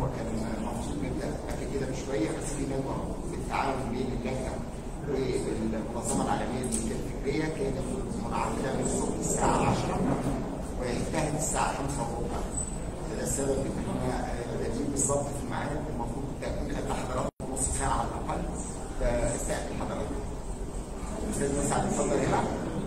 هو كان المفروض نبدا قبل كده بشويه بس في ندوه بالتعاون بين اللجنه والمنظمه العالميه للملكيه الفكريه كانت منعقده من الصبح الساعه 10 وانتهت الساعه 5 وربع ده السبب ان احنا بادئين بالظبط في الميعاد المفروض تكون قبل حضراتكم نص ساعه على الاقل فاستقبل حضراتكم استاذ مسعد اتفضل هنا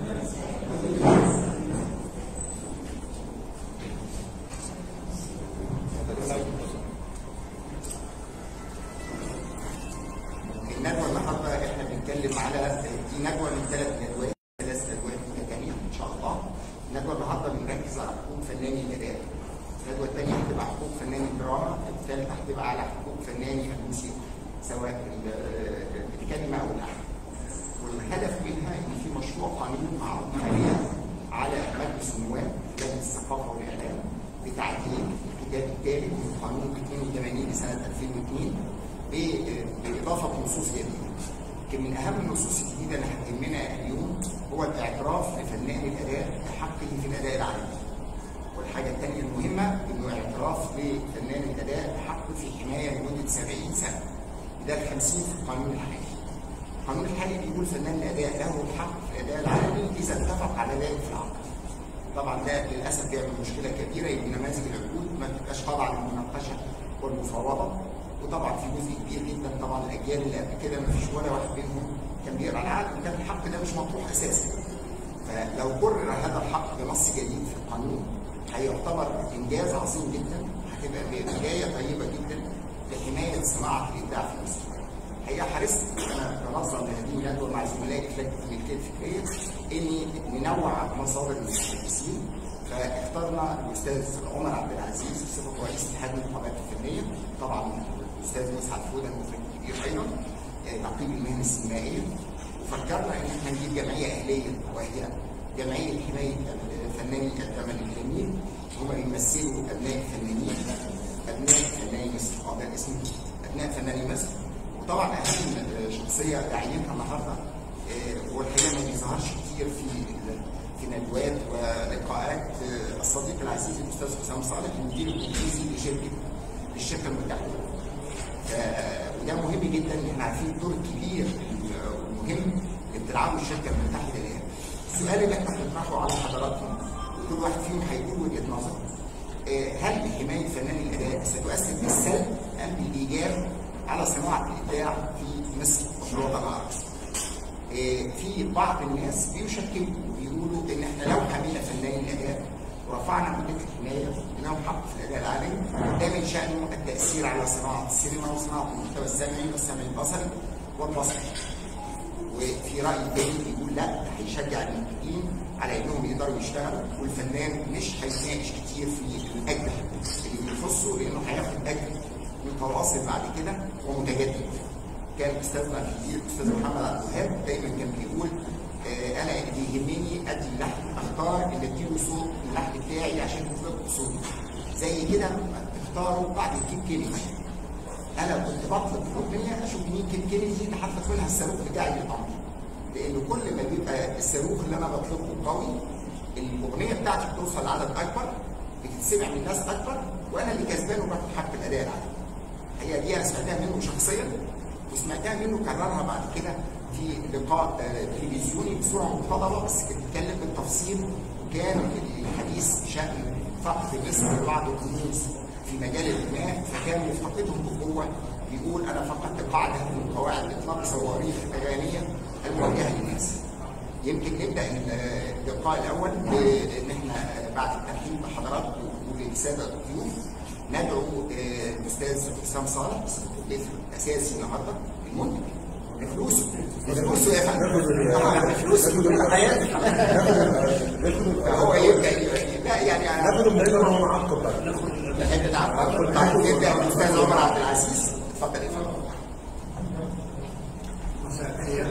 الندوه النهارده احنا بنتكلم على دي ندوه من ثلاث ندوات ثلاث ندوات متتاليه ان شاء الله. الندوه النهارده بنركز على حقوق فناني الاداء. الندوه الثانيه هتبقى حقوق فناني الدراما، الثالثه هتبقى على حقوق فناني الموسيقى سواء الكلمه او اللحن. والهدف منها ان في مشروع قانون معروض حاليا على مجلس النواب لجنه الثقافه والاعلام بتعديل الكتاب الثالث من قانون 82 لسنه 2002 باضافه نصوص جديده. يمكن من اهم النصوص الجديده اللي هتهمنا اليوم هو الاعتراف لفنان الاداء بحقه في الاداء العالمي. والحاجه الثانيه المهمه انه اعتراف لفنان الاداء بحقه في حمايه لمده 70 سنه. ده ال 50 في القانون الحالي. القانون الحالي بيقول فنان الاداء له الحق في الاداء العالمي اذا اتفق على ذلك في العقد. طبعا ده للاسف بيعمل مشكله كبيره يبقى نماذج العقود ما بتبقاش خاضعه للمناقشه والمفاوضه وطبعا في جزء كبير جدا طبعا الاجيال اللي قبل كده ما فيش ولا واحد منهم كان بيقرا العقد وكان الحق ده مش مطروح اساسا. فلو قرر هذا الحق بنص جديد في القانون هيعتبر انجاز عظيم جدا هتبقى بدايه طيبه جدا لحمايه صناعه الابداع في مصر. هي حرصت انا بنظم هذه الندوه مع زملائي في لجنه الملكيه الفكريه اني ننوع مصادر المتحدثين فاخترنا الاستاذ عمر عبد العزيز بصفه رئيس اتحاد النقابات الفنيه طبعا الاستاذ مسعد فوده المخرج الكبير ايضا نقيب المهن السينمائيه وفكرنا ان احنا نجيب جمعيه اهليه وهي جمعيه حمايه فناني الثمن الجميل هم بيمثلوا ابناء الفنانين ابناء فناني مصر اه ده اسم ابناء فناني مصر وطبعا اهم شخصيه داعيينها النهارده هو الحقيقه ما بيظهرش كتير في في ندوات ولقاءات الصديق العزيز الاستاذ حسام صالح المدير التنفيذي لشركه للشركه المتحده. وده مهم جدا ان احنا عارفين الدور الكبير والمهم اللي بتلعبه الشركه المتحده الان. السؤال اللي احنا بنطرحه على حضراتكم كل واحد فيهم هيقول وجهه نظره. هل حمايه فنان الاداء ستؤثر بالسلب ام بالايجاب على صناعه الابداع في مصر والوطن العربي؟ في بعض الناس بيشككوا ويقولوا ان احنا لو حمينا فنانين الاداء ورفعنا مده الحمايه لهم حق في الاداء العالمي ده من شانه التاثير على صناعه السينما وصناعه المحتوى السمعي والسمعي البصري والبصري. وفي راي تاني بيقول لا ده هيشجع المنتجين على انهم يقدروا يشتغلوا والفنان مش هيتناقش كتير في الاجر اللي بيخصه لانه هياخد اجر متواصل بعد كده ومتجدد. كان استاذنا الكبير استاذ محمد عبد الوهاب دايما كان بيقول آه انا اللي يهمني ادي اللحن اختار اللي اديله صوت اللحن بتاعي عشان يطلق صوتي زي كده اختاروا بعد الكيب كينيدي انا كنت بطلب الاغنيه اشوف مين كيب كينيدي اللي هطلق منها الصاروخ بتاعي للامر لان كل ما بيبقى الصاروخ اللي انا بطلبه قوي الاغنيه بتاعتي بتوصل لعدد اكبر بتتسمع من ناس اكبر وانا اللي كسبان وباخد حق الاداء العالي هي دي انا سمعتها منه شخصيا وسمعتها منه كررها بعد كده في لقاء تلفزيوني بصوره مقتضبه بس كان بيتكلم بالتفصيل وكان الحديث بشان فقد مصر لبعض الكنوز في مجال الغناء فكان مفتقدهم بقوه بيقول انا فقدت قاعده من قواعد اطلاق صواريخ اغانيه الموجهه للناس. يمكن نبدا اللقاء الاول بان احنا بعد الترحيب بحضراتكم وللساده الضيوف ندعو الاستاذ حسام صالح الضيف الاساسي النهارده المنتج بفلوسه بفلوسه يا فندم بفلوسه هو يبدا لا يعني ناخد من هنا وهو معقب بقى نحب نعرف طيب يبدا الاستاذ عمر عبد العزيز اتفضل يا فندم مساء الخير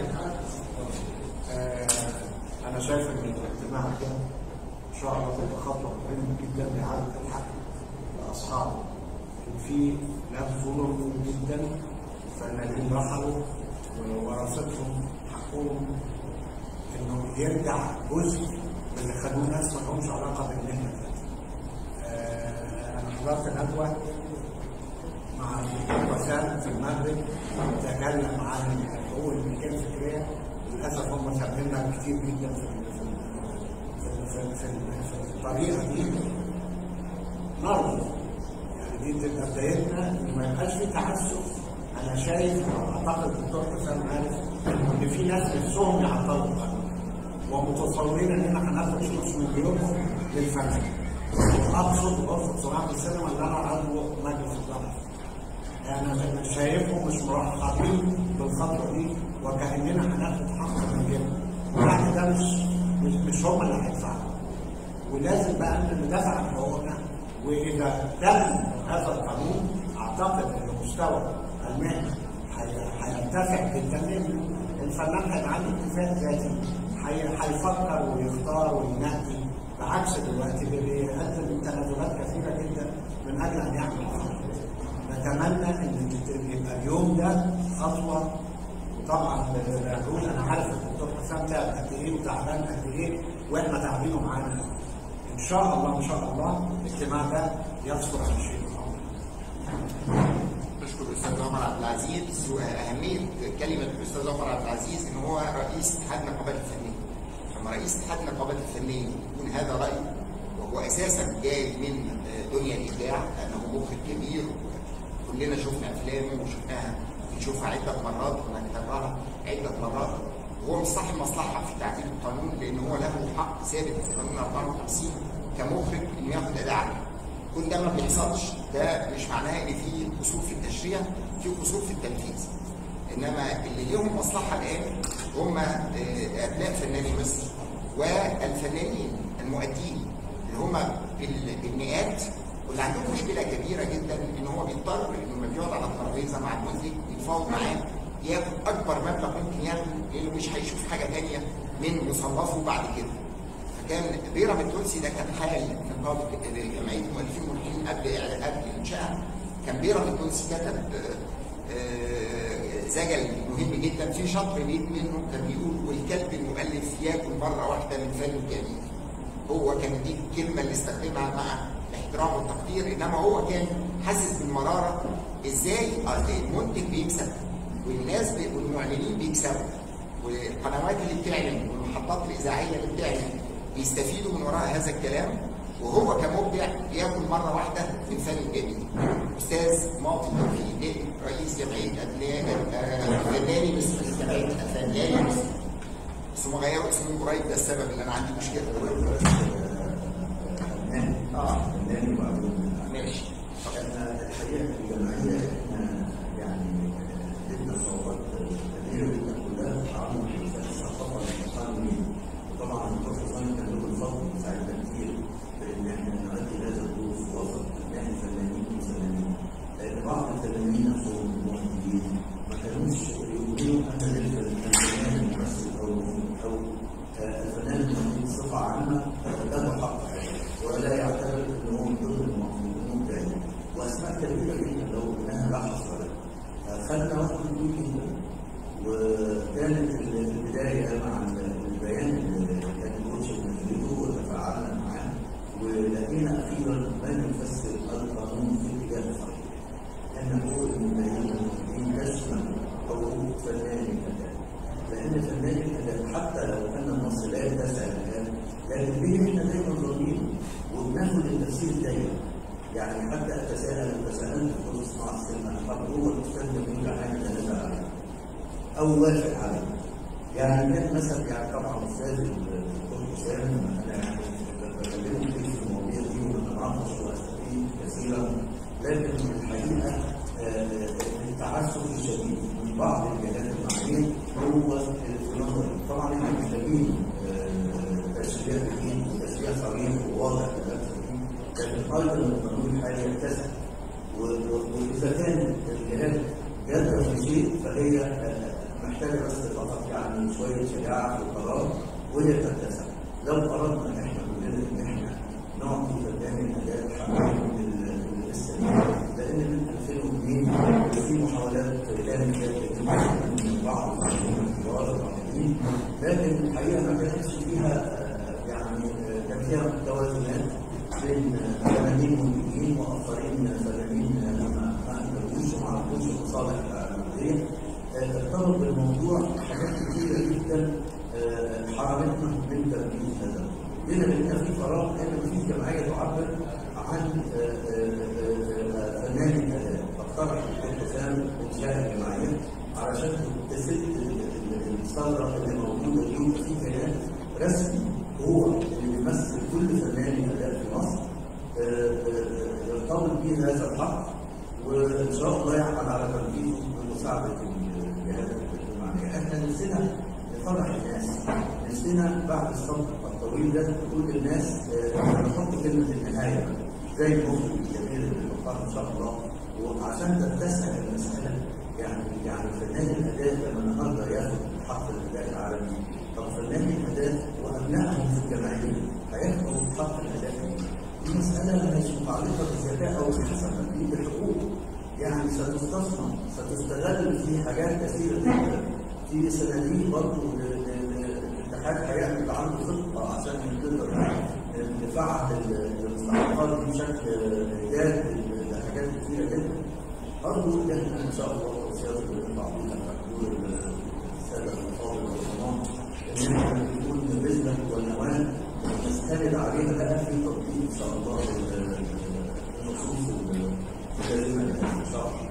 انا شايف ان الاجتماع ده ان شاء الله تبقى خطوه مهمه جدا لاعاده الحق لاصحابه في ناس ظلم جدا فنانين رحلوا وورثتهم حقهم انه يرجع جزء من اللي خدوه ناس ما لهمش علاقه بالمهنه انا حضرت ندوه مع الدكتور وسام في المغرب تكلم عن حقوق الملكيه الفكريه للاسف هم سابقنا كتير جدا في في في, في, في الطريقه دي نرجو يعني دي تبقى بدايتنا ان ما يبقاش في تعسف انا شايف اعتقد الدكتور حسام عارف ان في ناس نفسهم يعطلوا القانون ومتصورين اننا هناخد فلوس من جيوبهم للفن اقصد غرفه صناعه السينما اللي انا عضو مجلس الاداره انا شايفهم مش مرحبين بالخطوه دي وكاننا هناخد حق من جيبهم يعني ده مش مش, مش هم اللي هيدفعوا ولازم بقى ان ندافع عن حقوقنا واذا تم هذا القانون اعتقد ان مستوى المهنه هيرتفع جدا لان الفنان هيبقى عنده اكتفاء ذاتي هيفكر ويختار وينقي بعكس دلوقتي اللي بيقدم تنازلات كثيره جدا من اجل ان يعمل خطوه نتمنى ان يبقى اليوم ده خطوه وطبعا بقول انا عارف الدكتور حسام تعب قد ايه وتعبان قد ايه واحنا تعبينه معانا ان شاء الله ان شاء الله الاجتماع ده يصدر عن شيء بشكر الاستاذ عمر عبد العزيز واهميه كلمه الاستاذ عمر عبد العزيز ان هو رئيس اتحاد النقابات الفنيه. لما رئيس اتحاد النقابات الفنيه يكون هذا راي وهو اساسا جاي من دنيا الابداع لانه مخرج كبير كلنا شفنا افلامه وشفناها بنشوفها عده مرات ونكتبها عده مرات وهو مش صاحب مصلحه في تعديل القانون لان هو له حق ثابت في قانون 54 كمخرج انه ياخد اداء كل ده ما بيحصلش ده مش معناه ان في قصور في التشريع في قصور في التنفيذ انما اللي ليهم مصلحه الان هم ابناء فناني مصر والفنانين المؤدين اللي هم بالمئات واللي عندهم مشكله كبيره جدا ان هو بيضطر انه لما بيقعد على الترابيزه مع المنتج يتفاوض معاه ياخد اكبر مبلغ ممكن ياخده لانه مش هيشوف حاجه ثانيه من مصنفه بعد كده. فكان بيرم التونسي ده كان حال نقابه جمعيه المؤلفين والملحنين قبل قبل انشائها كان بيرم التونسي كتب زجل مهم جدا في شطر بيت منه كان بيقول والكلب المؤلف ياكل مره واحده من فن الجميل. هو كان دي الكلمه اللي استخدمها مع الاحترام والتقدير انما هو كان حاسس بالمراره ازاي المنتج بيكسب والناس والمعلنين بيكسبوا والقنوات اللي بتعلن والمحطات الاذاعيه اللي بتعلن بيستفيدوا من وراء هذا الكلام وهو كمبدع بياكل مره واحده من فن الجميل. استاذ ماضي توفيق رئيس جمعيه ابناء فناني مصر جمعيه فناني مصر. بس هم غيروا اسمهم قريب ده السبب اللي انا عندي مشكله اه فناني معلوم ماشي الحقيقه في الجمعيه احنا يعني جبنا صعوبات كبيره جدا كلها تعامل الثقافه المقامين وطبعا الدكتور صالح كان له الفضل ساعدنا كتير في ان احنا نؤدي هذا الدور في وسط احنا فنانين وفنانين لان بعض الفنانين نفسهم المؤدين ما كانوش يؤمنوا ان الفنان الممثل او او الفنان المؤدي بصفه عامه له حق ولا يعتبر ان هو من ضمن المبدعين واسماء كبيره جدا لو انها لا حصر لها خدنا وقت طويل جدا وكانت البدايه مع البيان اللي كان الكوتش بنفذه وتفاعلنا معاه ولقينا اخيرا ما يفسر القانون في الاتجاه الصحيح ان حقوق المبدعين تشمل حقوق فنان الاداء لان فنان الاداء حتى لو كان النص لا يتسع الان لكن به احنا دايما ظالمين وبناخد التفسير دايما يعني حتى اتساءل وتساءلت في خصوص مع السنه طب هو الاستاذ جميل حاجه تنازل عليها او وافق عليها يعني كان مثلا يعني طبعا استاذ الدكتور حسام انا يعني بكلمه كتير في المواضيع دي وبنتناقش واستفيد كثيرا لكن الحقيقه التعسف الشديد من بعض الجهات المعنيه هو في نظري طبعا احنا محتاجين تشريع جديد وتشريع صريح وواضح للمسلمين لكن ايضا القانون الحالي يتسع واذا كان الجهات جادة في شيء فهي محتاجه بس فقط يعني شويه شجاعه في القرار وهي تتسع لو اردنا ان احنا كلنا ان احنا نعطي فنان الاداء حقهم للسنه لان من 2002 في محاولات كانت من بعض الكبار الرائدين لكن الحقيقه ما كانتش فيها يعني كان فيها توازنات بين فنانين منتجين واخرين فنانين ما لنا لقينا في فراغ لان مفيش جمعيه تعبر عن آه، آه، آه، فنان الاداء فاقترح الدكتور سام انشاء الجمعيه علشان تسد ال- ال- الثغره اللي موجوده دي ويبقى في كيان رسمي هو اللي بيمثل كل فنان الاداء في مصر آه، آه، يرتبط به هذا الحق وان شاء الله يعمل على تنفيذه بمساعده الجهات الاجتماعيه. احنا نفسنا نفرح الناس، نفسنا بعد الصبر الطويل ده تقول للناس آه، نحط كلمه النهايه زي المخرج الجميل اللي بيختار ان شاء الله وعشان تتسع المساله يعني يعني فنان الاداء لما النهارده ياخد حق الاداء العالمي طب فنان الاداء وابنائهم في الجمعيه هياخدوا حق الاداء دي مسألة مش متعلقة بالذكاء أو بالحسنة دي بالحقوق يعني ستستثمر ستستغل في حاجات كثيرة جدا في صناديق برضه ل- ل- ل- الاتحاد هيعمل عنده خطة عشان يقدر دفاع المستحقات دي بشكل جاد لحاجات كثيرة جدا أرجو إن إحنا إن شاء الله توصيات التعليق المقبول السادة الفاضل والإمام إن إحنا نكون البذلة والنواة نستند عليها بقى في تطبيق إن شاء الله النصوص الكريمة إن شاء الله.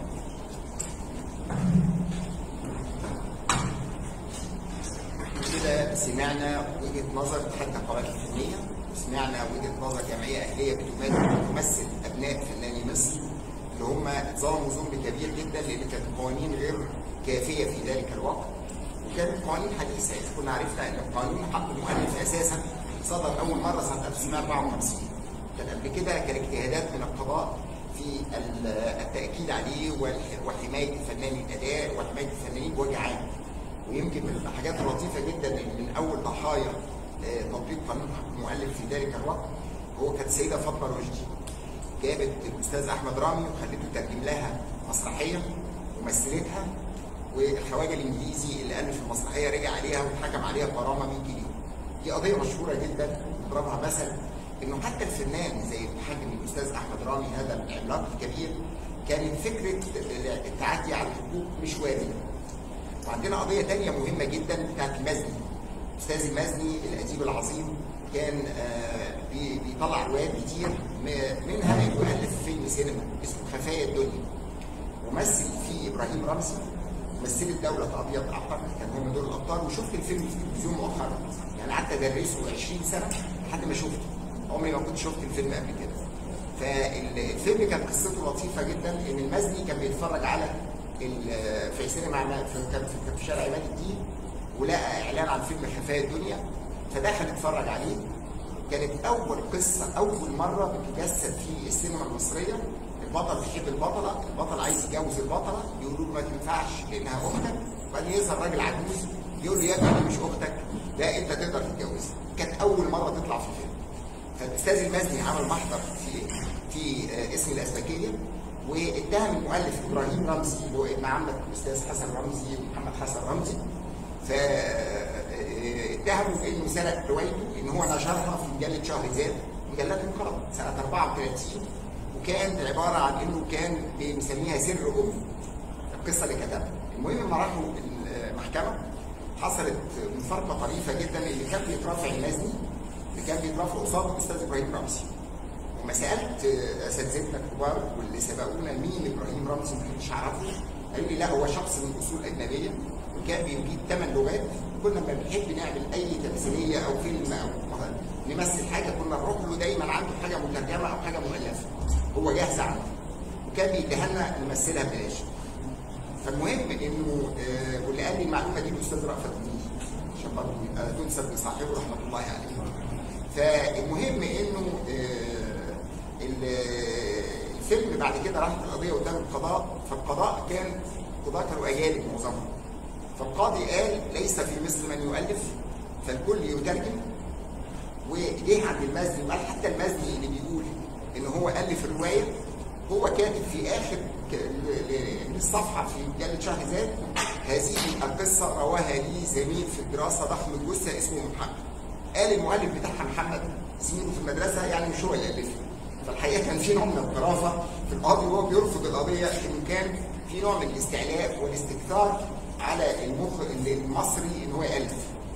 كده سمعنا وجهه نظر اتحاد القوائم الفنيه وسمعنا وجهه نظر جمعيه اهليه بتمثل بتمثل ابناء فناني مصر اللي هم ظلموا ظلم كبير جدا لان كانت القوانين غير كافيه في ذلك الوقت وكانت قوانين حديثه إذا كنا عرفنا ان قانون حق المؤلف اساسا صدر اول مره سنه 1954 كان قبل كده كان اجتهادات من القضاء في ال- التاكيد عليه والح- وحمايه الفنان الاداء وحمايه الفنانين بوجه عام ويمكن من الحاجات اللطيفه جدا ان من اول ضحايا آه، تطبيق قانون حق المؤلف في ذلك الوقت هو كانت السيده فاطمه رشدي جابت الاستاذ احمد رامي وخلته ترجم لها مسرحيه ومثلتها والخواجه الانجليزي اللي الف المسرحيه رجع عليها واتحكم عليها بغرامه 100 جنيه. دي قضيه مشهوره جدا نضربها مثل انه حتى الفنان زي الحاكم الاستاذ احمد رامي هذا العملاق الكبير كانت فكره التعدي على الحقوق مش وارده. وعندنا قضيه تانية مهمه جدا بتاعت المزني. استاذ المزني الاديب العظيم كان آه، بي- بيطلع روايات كتير م- منها انه الف فيلم سينما اسمه خفايا الدنيا. ومثل فيه ابراهيم رمزي مثلت دولة أبيض أحمر كان هم دول الأبطال وشفت الفيلم في التلفزيون مؤخرا يعني قعدت أدرسه 20 سنة لحد ما شفته عمري ما كنت شفت الفيلم قبل كده فالفيلم كانت قصته لطيفة جدا إن المزني كان بيتفرج على ال- في سينما عماد- في كان في- كان في شارع عماد الدين ولقى إعلان عن فيلم خفايا الدنيا فدخل اتفرج عليه كانت أول قصة أول مرة بتجسد في السينما المصرية البطل بيحب البطلة البطل عايز يتجوز البطلة يقولوا له ما تنفعش لأنها أختك وبعدين يظهر راجل عجوز يقول له يا ابني دي مش أختك لا أنت تقدر تتجوزها كانت أول مرة تطلع في الفيلم فالأستاذ المزني عمل محضر في في آه، اسم الأسبكية واتهم المؤلف إبراهيم رمزي اللي هو ابن عمك الأستاذ حسن رمزي ومحمد حسن رمزي فاتهموا بانه سرق روايته ان هو نشرها في مجله شهرزاد مجلات انقرضت سنه 34 وكانت عباره عن انه كان بنسميها سر امي القصه اللي كتبها المهم لما راحوا المحكمه حصلت مفارقه طريفه جدا اللي كان بيترافع المزني اللي كان بيترافع قصاد الاستاذ ابراهيم رمزي لما سالت اساتذتنا الكبار واللي سبقونا مين ابراهيم رمزي ما كنتش اعرفه قالوا لي لا هو شخص من اصول اجنبيه وكان بيجيد ثمان لغات كل ما بنحب نعمل اي تمثيليه او فيلم او نمثل حاجه كنا نروح له دايما عنده حاجه مترجمه او حاجه مؤلفه هو جاهزه عنده وكان بيديها لنا نمثلها ببلاش فالمهم انه آه واللي قال لي المعلومه دي الاستاذ رأفت منير عشان برضه يبقى تنسب لصاحبه رحمه الله عليه فالمهم انه آه الفيلم بعد كده راحت القضيه قدام القضاء فالقضاء كان القضاء كانوا اجانب معظمهم فالقاضي قال ليس في مصر من يؤلف فالكل يترجم وجه عند المزني وقال حتى المزني اللي بيقول ان هو الف الروايه هو كاتب في اخر الصفحه في مجله شهرزاد هذه القصه رواها لي زميل في الدراسه ضخم الجثه اسمه محمد قال المؤلف بتاعها محمد زميله في المدرسه يعني مش هو اللي الفها فالحقيقه كان في نوع من الطرافه في القاضي وهو بيرفض القضيه ان كان في نوع من الاستعلاء والاستكثار على المخ المصري ان هو يالف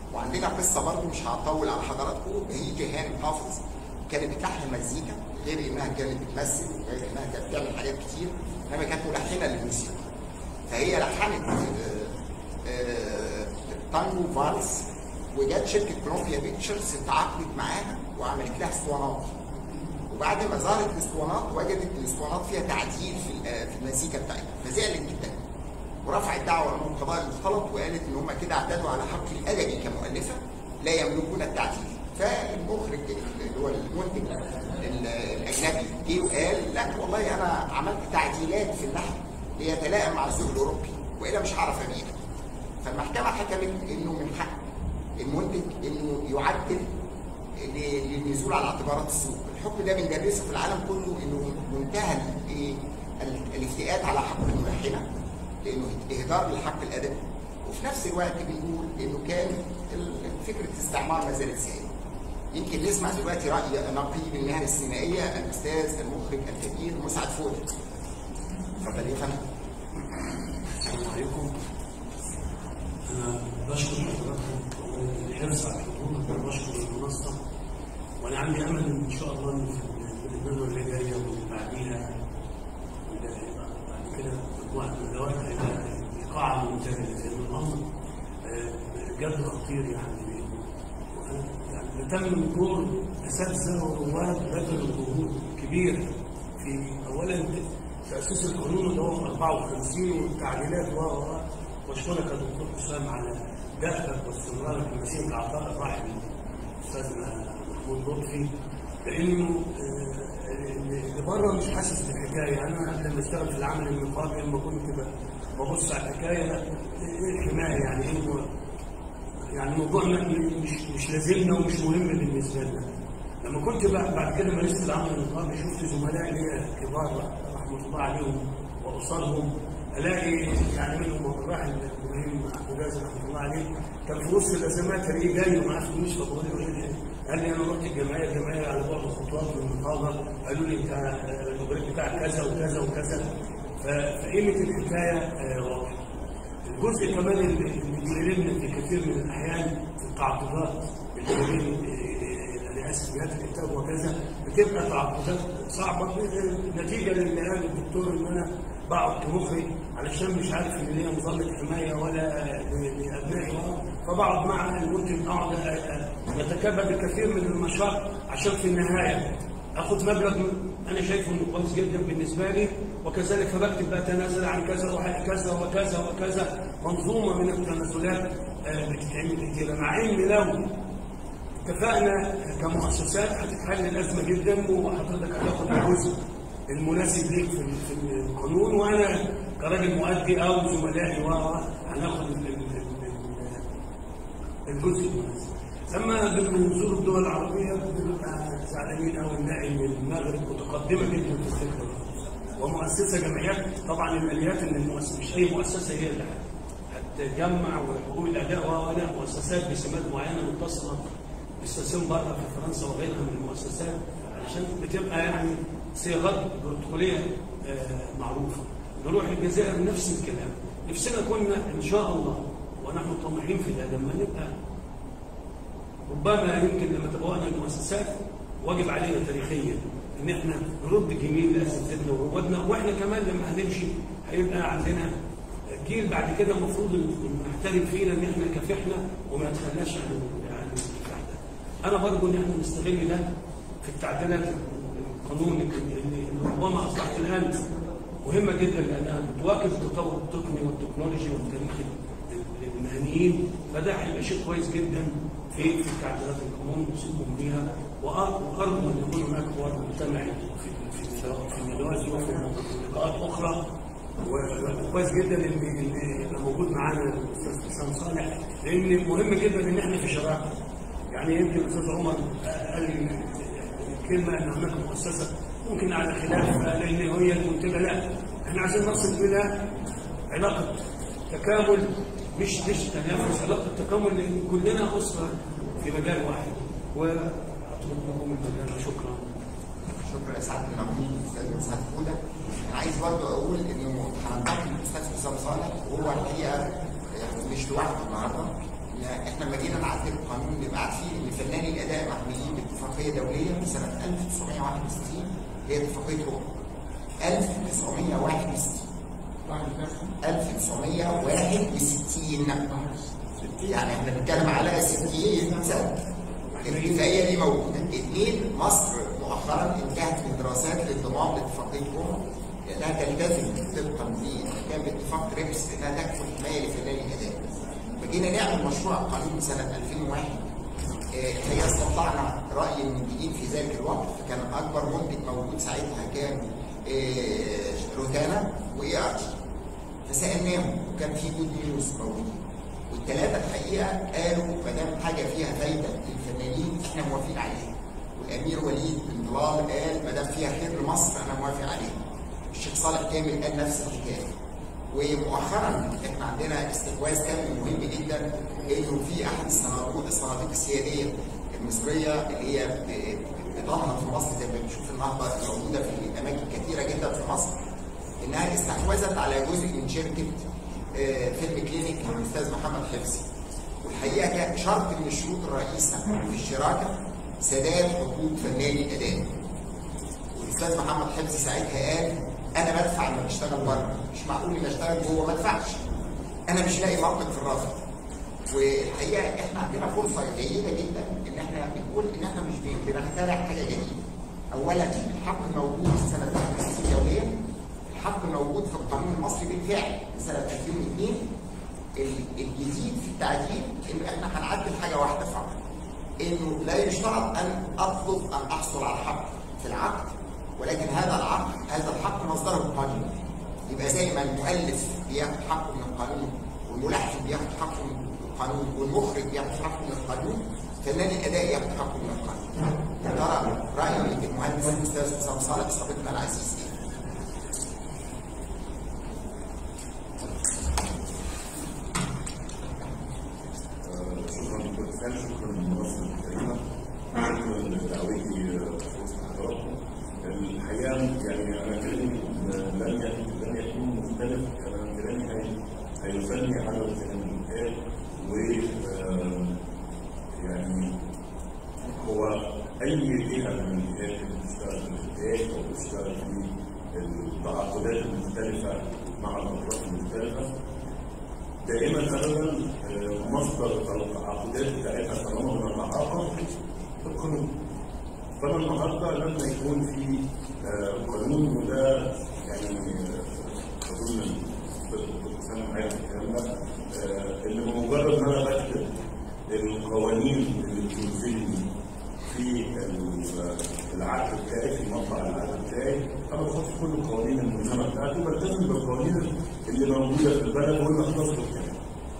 وعندنا قصه برضو مش هطول على حضراتكم هي هانم حافظ كانت بتلحن مزيكا غير انها كانت بتمثل وغير انها كانت بتعمل حاجات كتير انما كانت ملحنه للموسيقى فهي لحنت آه، آه، تانجو فالس وجت شركه كولومبيا بيكتشرز اتعاقدت معاها وعملت لها اسطوانات وبعد ما ظهرت الاسطوانات وجدت الاسطوانات فيها تعديل في ال- في المزيكا بتاعتها فزعلت جدا ورفعت دعوه امام قضاء المختلط وقالت ان هم كده اعتدوا على حق الادبي كمؤلفه لا يملكون التعديل فالمخرج اللي هو المنتج ال- الاجنبي جه وقال لا والله انا عملت تعديلات في اللحن ليتلائم مع الذوق الاوروبي والا مش هعرف ابيعها فالمحكمه حكمت انه من حق المنتج انه يعدل ل- للنزول على اعتبارات السوق الحكم ده بندرسه في العالم كله انه منتهى ال- إيه؟ ال- الافتئات على حق الملحنه لانه اهدار للحق الادبي وفي نفس الوقت بنقول انه كان ال- فكره الاستعمار ما زالت سائده يمكن نسمع دلوقتي راي نقيب المهن السينمائيه الاستاذ المخرج الكبير مسعد فوزي اتفضل يا فندم السلام عليكم انا بشكر حضراتكم الحرص على الحضور وبشكر المنصه وانا عندي امل ان شاء الله ان في الندوه اللي جايه واللي بعديها واللي هيبقى بعد كده مجموعه من الندوات هيبقى القاعه ممتازه لان الامر آه، جد خطير يعني وأنا يعني تم دور اساتذه ورواد بذلوا جهود كبيره في اولا تاسيس القانون اللي هو 54 والتعديلات و و- واشكرك يا دكتور حسام على دأبك واستمرارك في مسيره العطاء الراحل استاذنا محمود لطفي لانه آه، اللي بره مش حاسس بالحكايه انا لما اشتغل في العمل النقابي لما كنت ب- ببص على الحكايه ايه الحمايه يعني ايه هو يعني الموضوع م- مش مش لازمنا ومش مهم بالنسبه لنا لما كنت بعد بعد كده مارست العمل النقابي شفت زملاء ليا كبار رحمه الله عليهم واسرهم الاقي يعني منهم الراحل ابراهيم عبد الرازق رحمه الله عليه كان في وسط الازمات الاقيه جاي ومعاه فلوس فبقول له إيه؟ قال لي انا رحت الجمعيه الجمعيه على بعد خطوات من النقابه قالوا لي انت البريد بتاعك كذا وكذا وكذا ف- فقيمه الحكايه آه، واضحه الجزء كمان اللي اللي بيلمنا في كثير من الاحيان في التعاقدات اللي بين آه، رئاسه جهات الانتاج وكذا بتبقى تعاقدات صعبه نتيجه للي قال الدكتور ان انا بقعد كمخرج علشان مش عارف ان ليا مظله حمايه ولا ل- لابنائي ولا- فبقعد مع المنتج اقعد أ- أ- نتكبد الكثير من المشاق عشان في النهايه اخد مبلغ م- انا شايفه انه كويس جدا بالنسبه لي وكذلك فبكتب بتنازل عن كذا وكذا وكذا وكذا منظومه من التنازلات آه، بتتعمل كتير مع ان لو اتفقنا كمؤسسات هتتحل الازمه جدا وحضرتك هتاخد الجزء المناسب ليك في في القانون وانا كراجل مؤدي او زملائي و هناخد ال- ال- ال- الجزء المناسب. اما بنزور الدول العربيه بنبقى زعلانين قوي نلاقي ان المغرب متقدمه جدا في الفكره دي. ومؤسسه جمعيات طبعا الاليات ان المؤسسه مش اي مؤسسه هي اللي هتجمع وحقوق الاداء ولا مؤسسات بسمات معينه متصله باستثمار بره في فرنسا وغيرها من المؤسسات علشان بتبقى يعني صياغات بروتوكوليه آه، معروفه. نروح الجزائر نفس الكلام. نفسنا كنا ان شاء الله ونحن طموحين في ده لما نبقى ربما يمكن لما تبوانا المؤسسات واجب علينا تاريخيا ان احنا نرد الجميل لاساتذتنا وروادنا واحنا كمان لما هنمشي هيبقى عندنا جيل بعد كده المفروض إن نحترم فينا ان احنا كافحنا وما نتخلاش عن عن الكفاح ده. انا برجو ان احنا نستغل ده في التعديلات القانون اللي اللي ربما اصبحت الان مهمه جدا لانها بتواكب التطور التقني والتكنولوجي والتاريخي للمهنيين فده هيبقى شيء كويس جدا في في التعديلات القانون نصيبهم بيها وأر- وارجو ان يكون هناك حوار مجتمعي في في في الندوات دي وفي لقاءات اخرى وكويس جدا ان إن يبقى موجود معانا الاستاذ حسام صالح لان مهم جدا ان احنا في شراكه يعني يمكن الاستاذ عمر قال لي كلمه ان هناك مؤسسه ممكن على خلاف لان هي المنتجه لا احنا عايزين نصل الى علاقه تكامل مش مش تنافس علاقه تكامل لان كلنا اسره في مجال واحد واترك لكم المجال شكرا شكرا يا سعاده المعمول الاستاذ مسعد فوده انا عايز برضه اقول انه هننتقل للاستاذ حسام صالح وهو الحقيقه يعني مش لوحده النهارده إن احنا لما جينا نعدل القانون نبقى عارفين ان فناني الاداء محميين باتفاقيه دوليه من سنه 1961 هي اتفاقيه روما 1961 1961 يعني احنا بنتكلم على 60 سنه الاتفاقيه دي موجوده اثنين مصر مؤخرا انتهت من دراسات الانضمام لاتفاقيه روما لانها تلتزم طبقا كان باتفاق تريبس انها تكفل حمايه لفنان الاداء فجينا نعمل مشروع قانون سنه 2001 هي استطلعنا راي من جديد في ذلك الوقت فكان اكبر منتج موجود ساعتها كان روتانا وايارش فسالناهم وكان في جود نيوز موجودين والثلاثه الحقيقه قالوا ما دام حاجه فيها فايده للفنانين احنا موافقين عليها والامير وليد بن طلال قال ما دام فيها خير لمصر انا موافق عليها الشيخ صالح كامل قال نفس الحكايه ومؤخرا احنا عندنا استحواذ تام مهم جدا انه في احد الصناديق الصناديق السياديه المصريه اللي هي بتنهض في مصر زي ما بنشوف النهضه موجوده في اماكن كثيره جدا في مصر انها استحوذت على جزء من شركه فيلم كلينيك للاستاذ محمد حفظي والحقيقه كان شرط من الشروط الرئيسه في الشراكه سداد حقوق فناني الاداء والاستاذ محمد حفظي ساعتها قال انا بدفع لما بشتغل بره مش معقول اني اشتغل جوه ما ادفعش انا مش لاقي منطق في الرفض والحقيقه احنا عندنا فرصه جيده جدا ان احنا بنقول ان احنا مش بنخترع حاجه جديده اولا الحق موجود في سنه 1950 دوليا الحق موجود في القانون المصري بالفعل في سنه 2002 الجديد في التعديل ان احنا هنعدل حاجه واحده فقط انه لا يشترط ان اطلب ان احصل على حق في العقد ولكن هذا العقد هذا الحق مصدره القانون يبقى زي ما المؤلف بياخد حقه من القانون والملحن بياخد حقه من القانون والمخرج بياخد حقه من القانون فنان الاداء ياخد حقه من القانون ترى راي المهندس الاستاذ حسام صالح صديقنا العزيز ايه؟ شكرا دكتور اسلام شكرا للمنصه الكريمه شكرا لدعوتي وسط حضراتكم الحقيقه يعني انا كلامي لن لن يكون مختلف انا كلامي هيسلني على الكلام اللي و يعني هو اي جهه من الجهات اللي بتشتغل في الانتاج او بتشتغل في التعاقدات المختلفه مع الاطراف المختلفه دائما ابدا مصدر التعاقدات بتاعتها طالما بنتعاقد القانون فانا النهارده لما يكون في قانون وده يعني اظن الدكتور حسام عارف الكلام ده اللي بمجرد ان انا بكتب القوانين اللي بتنزلني في العقد بتاعي في مطلع العقد بتاعي انا بحط كل القوانين الملزمه بتاعتي وبلتزم بالقوانين اللي موجوده في البلد واللي هتصدر كمان.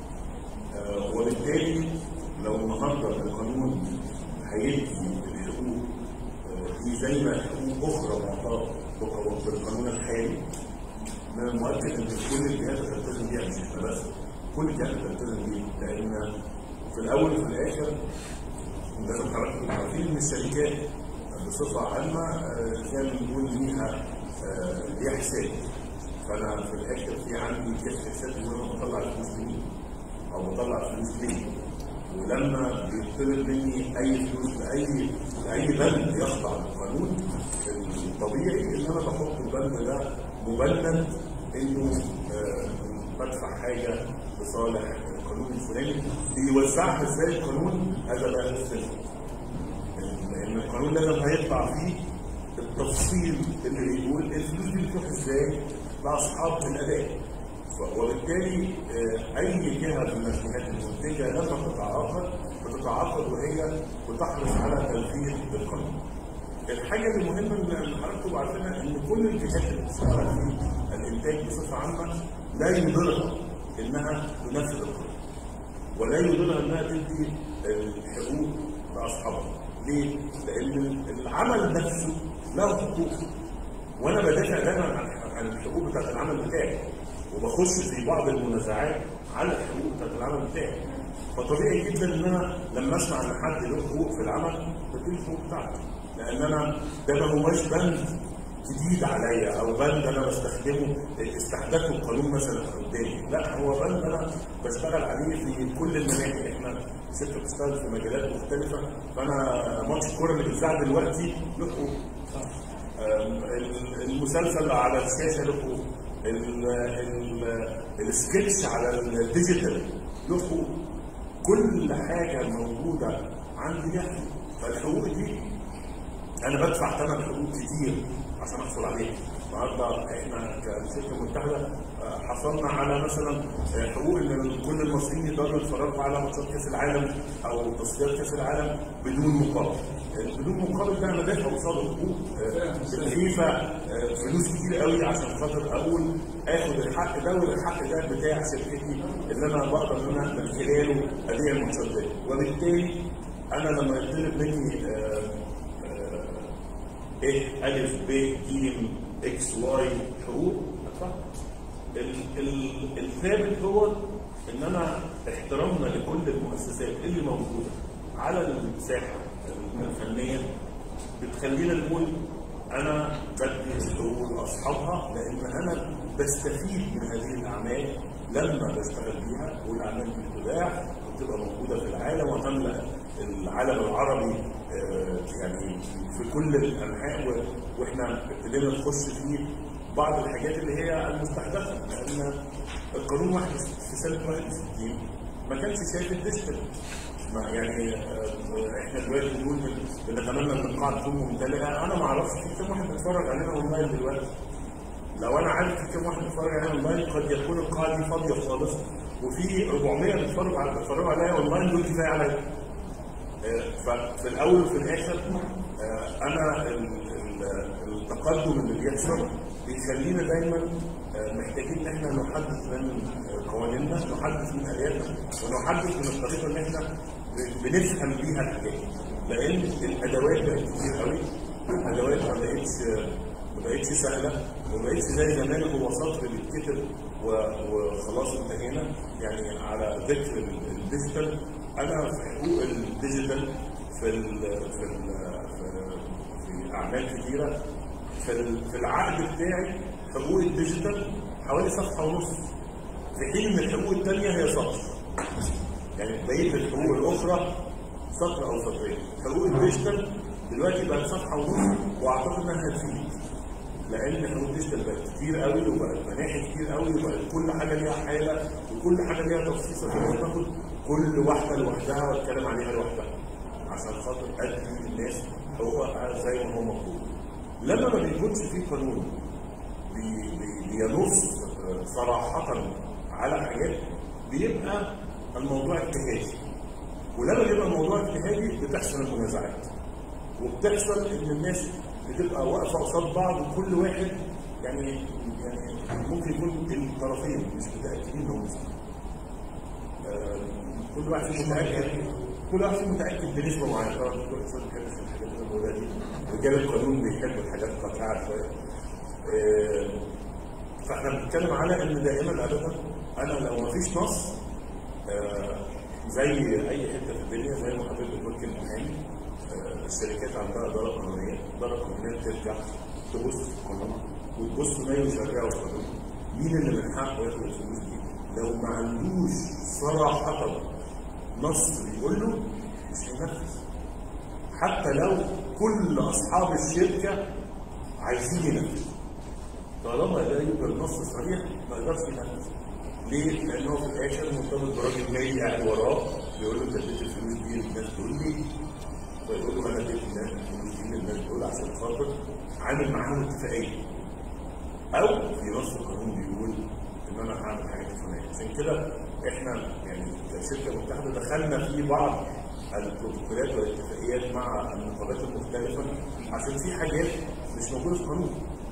آه وبالتالي لو النهارده القانون هيدي الحقوق دي زي ما حقوق اخرى معطاه بالقانون الحالي من المؤكد ان كل الجهات هتلتزم بيها مش احنا بس كل الجهات هتلتزم بيها لان في الاول وفي الاخر زي ما حضراتكم عارفين ان الشركات بصفه عامه كان بيكون ليها ليها حساب فانا في الاخر في عندي كشف حساب ان انا بطلع الفلوس لمين او بطلع فلوس ليه ولما بيطلب مني اي فلوس لاي لاي بند يخضع للقانون الطبيعي ان انا بحط البند ده مبند انه بدفع حاجه لصالح القانون الفلاني بيوزعها ازاي القانون هذا بقى السر لان القانون ده لما هيطلع فيه التفصيل اللي يقول الفلوس دي بتروح ازاي لاصحاب الاداء وبالتالي اي جهه من الجهات المنتجه لما تتعاقد بتتعاقد وهي بتحرص على تنفيذ القانون. الحاجه المهمه اللي حضراتكم عارفينها ان كل الجهات اللي بتشتغل في الانتاج بصفه عامه لا يضرها انها تنفذ القانون. ولا يضرها انها تدي الحقوق لاصحابها. ليه؟ لان العمل نفسه له حقوق. وانا بدافع دايما عن عن الحقوق بتاعت العمل بتاعي. وبخش في بعض المنازعات على الحقوق بتاعت العمل بتاعي فطبيعي جدا ان انا لما اسمع ان حد له حقوق في العمل بدي الحقوق بتاعته لان انا ده ما هوش بند جديد عليا او بند انا بستخدمه استحداثه القانون مثلا قدامي لا هو بند انا بشتغل عليه في كل المناحي احنا شركه بتشتغل في مجالات مختلفه فانا ماتش الكوره اللي بيتذاع دلوقتي له حقوق. آم، ال- المسلسل على الشاشه له حقوق. ال- ال- السكتش على الديجيتال له حقوق. كل حاجه موجوده عندي ليها حقوق. فالحقوق دي انا بدفع ثمن حقوق كتير عشان احصل عليها النهارده احنا كشركه متحده آه، حصلنا على مثلا آه، حقوق ان كل المصريين يقدروا يتفرجوا على ماتشات كاس العالم او تصفيات كاس العالم بدون مقابل آه، بدون مقابل ده انا دافع قصاده حقوق آه، الفيفا آه، فلوس كتير قوي عشان خاطر اقول اخد الحق ده والحق ده بتاع شركتي اللي انا بقدر ان انا من خلاله ابيع الماتشات دي وبالتالي انا لما يطلب مني آه، آه، ايه الف ب ج اكس واي حقوق ادفع ال- ال- الثابت هو ان انا احترامنا لكل المؤسسات اللي موجوده على الساحه الفنيه بتخلينا نقول انا بدي حقوق لاصحابها لان انا بستفيد من هذه الاعمال لما بشتغل بيها والاعمال دي بتذاع وبتبقى موجوده في العالم وتملا العالم العربي آه، يعني في كل الانحاء و- واحنا ابتدينا نخش في بعض الحاجات اللي هي المستحدثه لان القانون واحد في سنه 61 ما كانش شايف الديجيتال ما يعني آه، احنا دلوقتي بنقول بن- بنتمنى ان القاعه تكون ممتلئه انا ما اعرفش في كم واحد بيتفرج علينا اونلاين دلوقتي لو انا عارف في كم واحد بيتفرج علينا اونلاين قد يكون القاعه دي فاضيه خالص وفي 400 بيتفرجوا على بيتفرجوا عليا اونلاين دول كفايه عليا آه، ففي الاول وفي الاخر آه، انا ال- ال- التقدم اللي بيحصل بيخلينا دايما آه، محتاجين ان احنا نحدث من آه، قوانيننا نحدث من الياتنا ونحدث من الطريقه اللي احنا ب- بنفهم بيها الحاجات لان الادوات بقت كتير قوي الادوات ما بقتش ما بقتش سهله وما بقتش زي زمان هو سطر بيتكتب و- وخلاص انتهينا يعني على ذكر ال- الديجيتال انا في حقوق الديجيتال في ال في ال في, في اعمال كتيره في, ال- في العقد بتاعي حقوق الديجيتال حوالي صفحه ونص في حين ان الحقوق الثانيه هي سطر يعني بقيه الحقوق الاخرى سطر او سطرين حقوق الديجيتال دلوقتي بقت صفحه ونص واعتقد انها هتفيد لان حقوق الديجيتال بقت كتير قوي وبقت مناحي كتير قوي وبقت كل حاجه ليها حاله وكل حاجه ليها تخصيص فلازم تاخد كل واحده لوحدها واتكلم عليها لوحدها عشان خاطر ادي الناس حقوقها زي ما هو مطلوب لما ما بيكونش في قانون بي- بي- بينص آه، صراحه على حاجات بيبقى الموضوع اجتهادي ولما بيبقى الموضوع اجتهادي بتحصل المنازعات وبتحصل ان الناس بتبقى واقفه قصاد بعض وكل واحد يعني يعني ممكن يكون الطرفين مش متاكدين ان هم صح. آه، كل واحد فيهم متاكد كل واحد فيهم متاكد بنسبه معينه طبعا الدكتور حسام ما بيحبش الحاجات اللي بقولها دي رجال القانون بيحبوا الحاجات القاطعه شويه آه، فاحنا بنتكلم على ان دائما ابدا انا لو ما فيش نص آه، زي اي حته في الدنيا زي ما حضرتك بتقول كلمه محامي آه، الشركات عندها اداره قانونيه، الاداره القانونيه بترجع تبص في القانون وتبص ما يشرعه القانون مين اللي من حقه ياخد الفلوس دي؟ لو ما عندوش صراحه نص بيقول له مش هينفذ حتى لو كل اصحاب الشركه عايزين ينفذوا طالما لا يوجد نص صريح ما يقدرش ينفذ ليه؟ لان هو في الاخر مرتبط براجل جاي قاعد وراه بيقول له انت اديت الفلوس دي للناس تقول لي فيقول له انا اديت الناس الفلوس دي للناس دول عشان خاطر عامل معاهم اتفاقيه او في نص القانون بيقول ان انا هعمل حاجه فلانيه عشان كده احنا يعني كشركه متحده دخلنا في بعض البروتوكولات والاتفاقيات مع النقابات المختلفه عشان في حاجات مش موجوده في القانون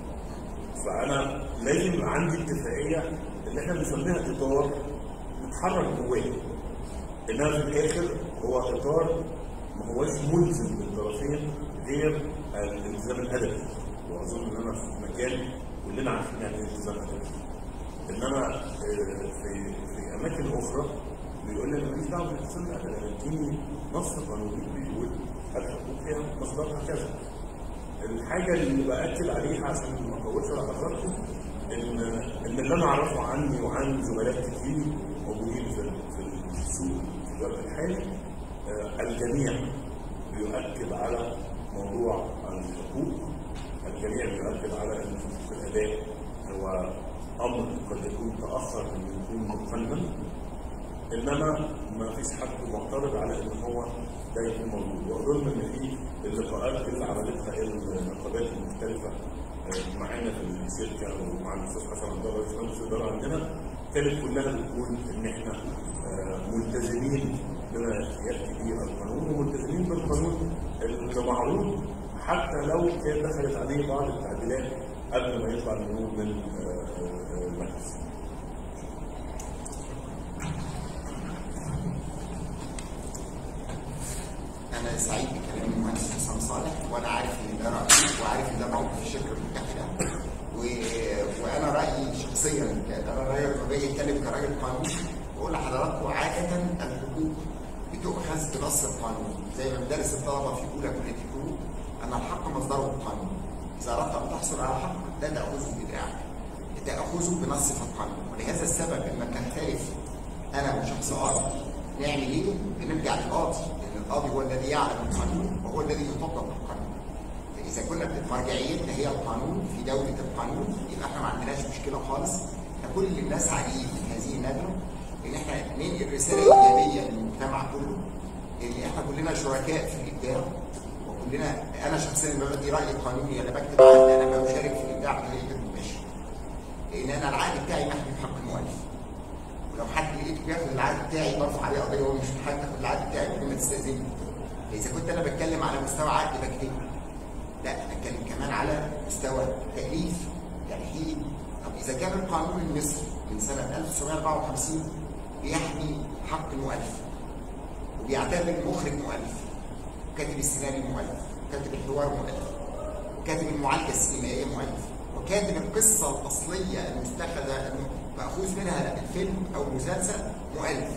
فانا لازم يبقى عندي اتفاقيه اللي احنا بنسميها اطار نتحرك جواه انما في الاخر هو اطار ما هوش ملزم للطرفين غير الالتزام الادبي واظن ان انا في مكان كلنا عارفين يعني ايه التزام ادبي انما آه، في في اماكن اخرى بيقول لي انا ماليش دعوه بالالتزام الادبي انا اديني نص قانوني بيقول الحقوق هي مصدرها كذا الحاجه اللي باكد عليها عشان ما اطولش على حضراتكم ان ان اللي انا اعرفه عني وعن زملاء كتير موجودين في في السوق في الوقت الحالي آه، الجميع بيؤكد على موضوع الحقوق الجميع بيؤكد على ان حقوق الاداء هو امر قد يكون تاخر ان يكون مقنن انما ما فيش حد معترض على ان هو ده يكون موجود واظن ان في اللقاءات اللي عملتها النقابات المختلفه آه، معانا في الشركه ومع الاستاذ حسن عبد الله رئيس مجلس الاداره عندنا كانت كلها بتقول ان احنا آه، ملتزمين بما ياتي به القانون وملتزمين بالقانون اللي معروض حتى لو كان دخلت عليه بعض التعديلات قبل ما يطلع النور من آه، آه، المجلس. انا سعيد بكلام المهندس حسام صالح وانا عارف ان ده رايي وعارف ان ده موقف الشركه المتحده و... وانا رايي شخصيا انا رايي لما باجي اتكلم كراجل قانون بقول لحضراتكم عاده الحقوق بتؤخذ بنص القانون زي ما بدرس الطلبه في اولى كليه الحقوق ان الحق مصدره القانون اذا اردت ان تحصل على حق لا تاخذه بدراعك تاخذه بنص في القانون ولهذا السبب لما بنختلف انا وشخص اخر نعمل ايه؟ بنرجع للقاضي لان القاضي هو الذي يعلم القانون وهو الذي يطبق القانون. فاذا كنا مرجعيتنا هي القانون في دوله القانون يبقى احنا ما عندناش مشكله خالص احنا كل اللي بنسعى ليه في هذه الندوه ان احنا ننقل رساله ايجابيه للمجتمع كله ان احنا كلنا شركاء في الابداع وكلنا انا شخصيا لما بدي رايي قانوني انا بكتب عقد انا بشارك في الابداع بطريقه مباشره. لان انا العقد بتاعي محمي بحق المؤلف. ولو حد لقيته بياخد العقد بتاعي برفع عليه قضيه وهو مش من حقك تاخد العقد بتاعي بدون ما تستاذني. اذا كنت انا بتكلم على مستوى عقد بكتبه. لا انا بتكلم كمان على مستوى تاليف يعني في طب اذا كان القانون المصري من سنه 1954 بيحمي حق المؤلف وبيعتبر المخرج مؤلف وكاتب السيناريو مؤلف وكاتب الحوار مؤلف وكاتب المعالجه السينمائيه مؤلف وكاتب القصه الاصليه المستخدمه مأخوذ منها الفيلم او المسلسل مؤلف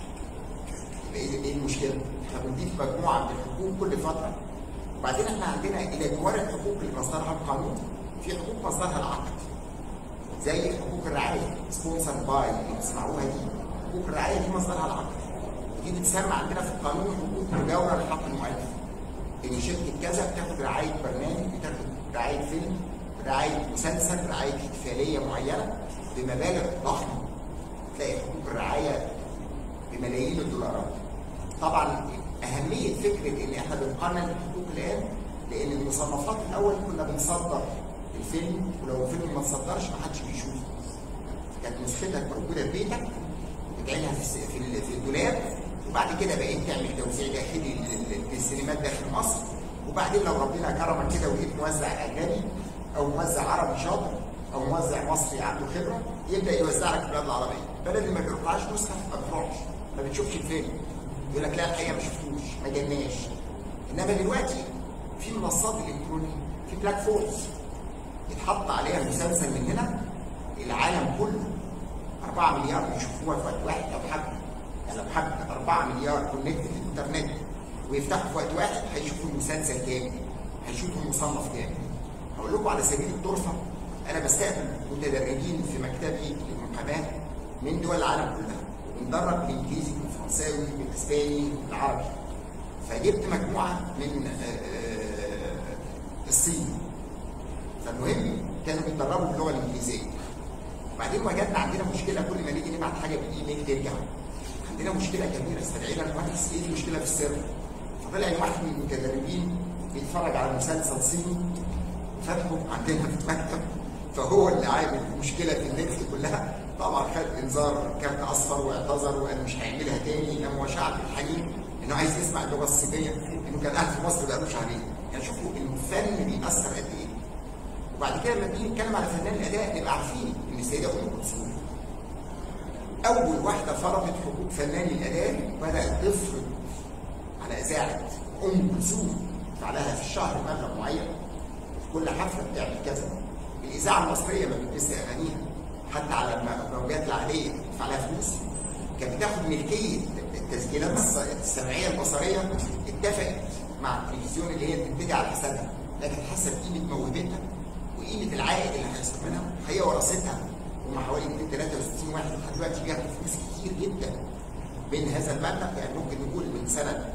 يبقى ايه إيه المشكله؟ احنا بنضيف مجموعه من الحقوق كل فتره وبعدين احنا عندنا الى جوار الحقوق اللي مصدرها القانون في حقوق مصدرها العقد زي حقوق الرعايه سبونسر باي اللي بتسمعوها دي حقوق الرعايه دي مصدرها العقد دي بتسمى عندنا في القانون حقوق مجاوره لحق المؤلف ان شركه كذا بتاخد رعايه برنامج بتاخد رعايه فيلم رعايه مسلسل رعايه احتفاليه معينه بمبالغ ضخمه تلاقي حقوق الرعايه بملايين الدولارات طبعا اهميه فكره ان احنا بنقنن الحقوق الان لان المصنفات الاول كنا بنصدر الفيلم ولو الفيلم ما تصدرش ما حدش بيشوفه كانت نسختك موجوده في بيتك بتعينها في الس- في ال- في الدولاب وبعد كده بقيت تعمل توزيع داخلي لل- لل- للسينمات داخل مصر وبعدين لو ربنا كرمك كده ولقيت موزع اجنبي او موزع عربي شاطر او موزع مصري عنده خبره يبدا يوزع لك في البلاد العربيه البلد اللي ما بيقطعش نسخه ما بتروحش ما بتشوفش الفيلم يقول لك لا الحقيقه ما شفتوش ما جالناش انما دلوقتي في منصات الكترونيه في بلاك فورمز يتحط عليها مسلسل من هنا العالم كله 4 مليار يشوفوها في وقت واحد لو حب يعني لو حب 4 مليار كونكت في الانترنت ويفتحوا في وقت واحد هيشوفوا المسلسل كامل هيشوفوا المصنف كامل هقول لكم على سبيل الطرفه انا بستقبل متدربين في مكتبي للمحاماه من دول العالم كلها بندرب بالانجليزي بالفرنساوي بالاسباني بالعربي فجبت مجموعه من آه، آه، الصين فالمهم كانوا بيتدربوا باللغه الانجليزيه وبعدين وجدنا عندنا مشكله كل ما نيجي نبعت حاجه بالايميل ترجع عندنا مشكله كبيره استدعينا المهندس ايه المشكله في السر فطلع ان واحد من المتدربين بيتفرج على مسلسل صيني فتحه عندنا في المكتب فهو اللي عامل مشكله في النت كلها طبعا خد انذار كارت اصفر واعتذر وقال مش هيعملها تاني انما هو شعب الحليم انه عايز يسمع اللغه الصينيه انه كان قاعد في مصر بقاله شهرين يعني شوفوا الفن بيأثر قد ايه وبعد كده لما بنيجي نتكلم على فنان الاداء نبقى عارفين ان السيده ام كلثوم اول واحده فرضت حقوق فنان الاداء بدات تفرض على اذاعه ام كلثوم فعلها في الشهر مبلغ معين كل حفله بتعمل كذا الاذاعه المصريه ما بتلبس اغانيها حتى على الم- الموجات العاديه بتدفع لها فلوس كانت بتاخد ملكيه التسجيلات الس- السمعيه البصريه اتفقت مع التلفزيون اللي هي بتبتدي على حسابها لكن حسب قيمه موهبتها وقيمه العائد اللي هيحصل منها هي ورثتها هم حوالي 263 واحد لحد دلوقتي بياخدوا فلوس كتير جدا من هذا المبلغ يعني ممكن نقول من سنه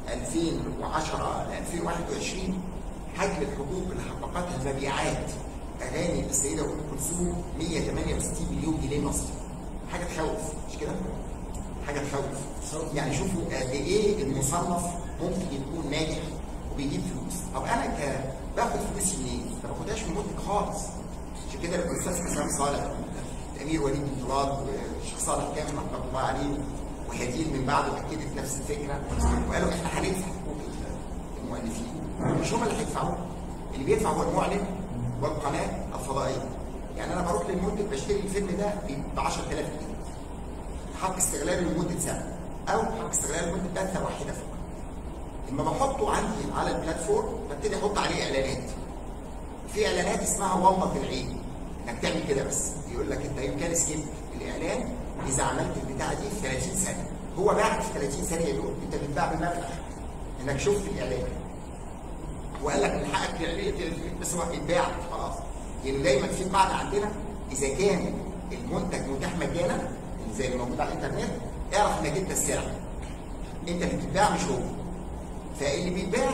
2010 ل 2021 حجم الحقوق اللي حققتها مبيعات اغاني السيده ام كلثوم 168 مليون جنيه مصري حاجه تخوف مش كده؟ حاجه تخوف يعني شوفوا قد ايه المصنف ممكن يكون ناجح وبيجيب فلوس طب انا ك باخد فلوسي منين؟ ما باخدهاش من منتج خالص عشان كده الاستاذ حسام صالح الامير وليد بن طلال والشيخ صالح كامل رحمه الله عليه وهديل من بعده اكدت نفس الفكره وقالوا احنا هندفع حقوق المؤلفين مش هم اللي هيدفعوا اللي بيدفع هو المعلن والقناه الفضائيه يعني انا بروح للمنتج بشتري الفيلم ده ب 10000 جنيه حق استغلال لمده سنه او حق استغلال لمده بثه واحده فقط لما بحطه عندي على البلاتفورم ببتدي احط عليه اعلانات في اعلانات اسمها ومضه العين انك تعمل كده بس يقول لك انت يمكن سكيب الاعلان اذا عملت البتاعه دي في 30 ثانيه هو باعك في 30 ثانيه دول انت بتباع بالمبلغ انك شفت الاعلان وقال لك من حقك تعمل بس هو اتباع خلاص يعني دايما في قاعده عندنا اذا كان المنتج متاح مجانا زي اللي موجود على الانترنت اعرف انك انت السعر انت اللي بتتباع مش هو فاللي بيتباع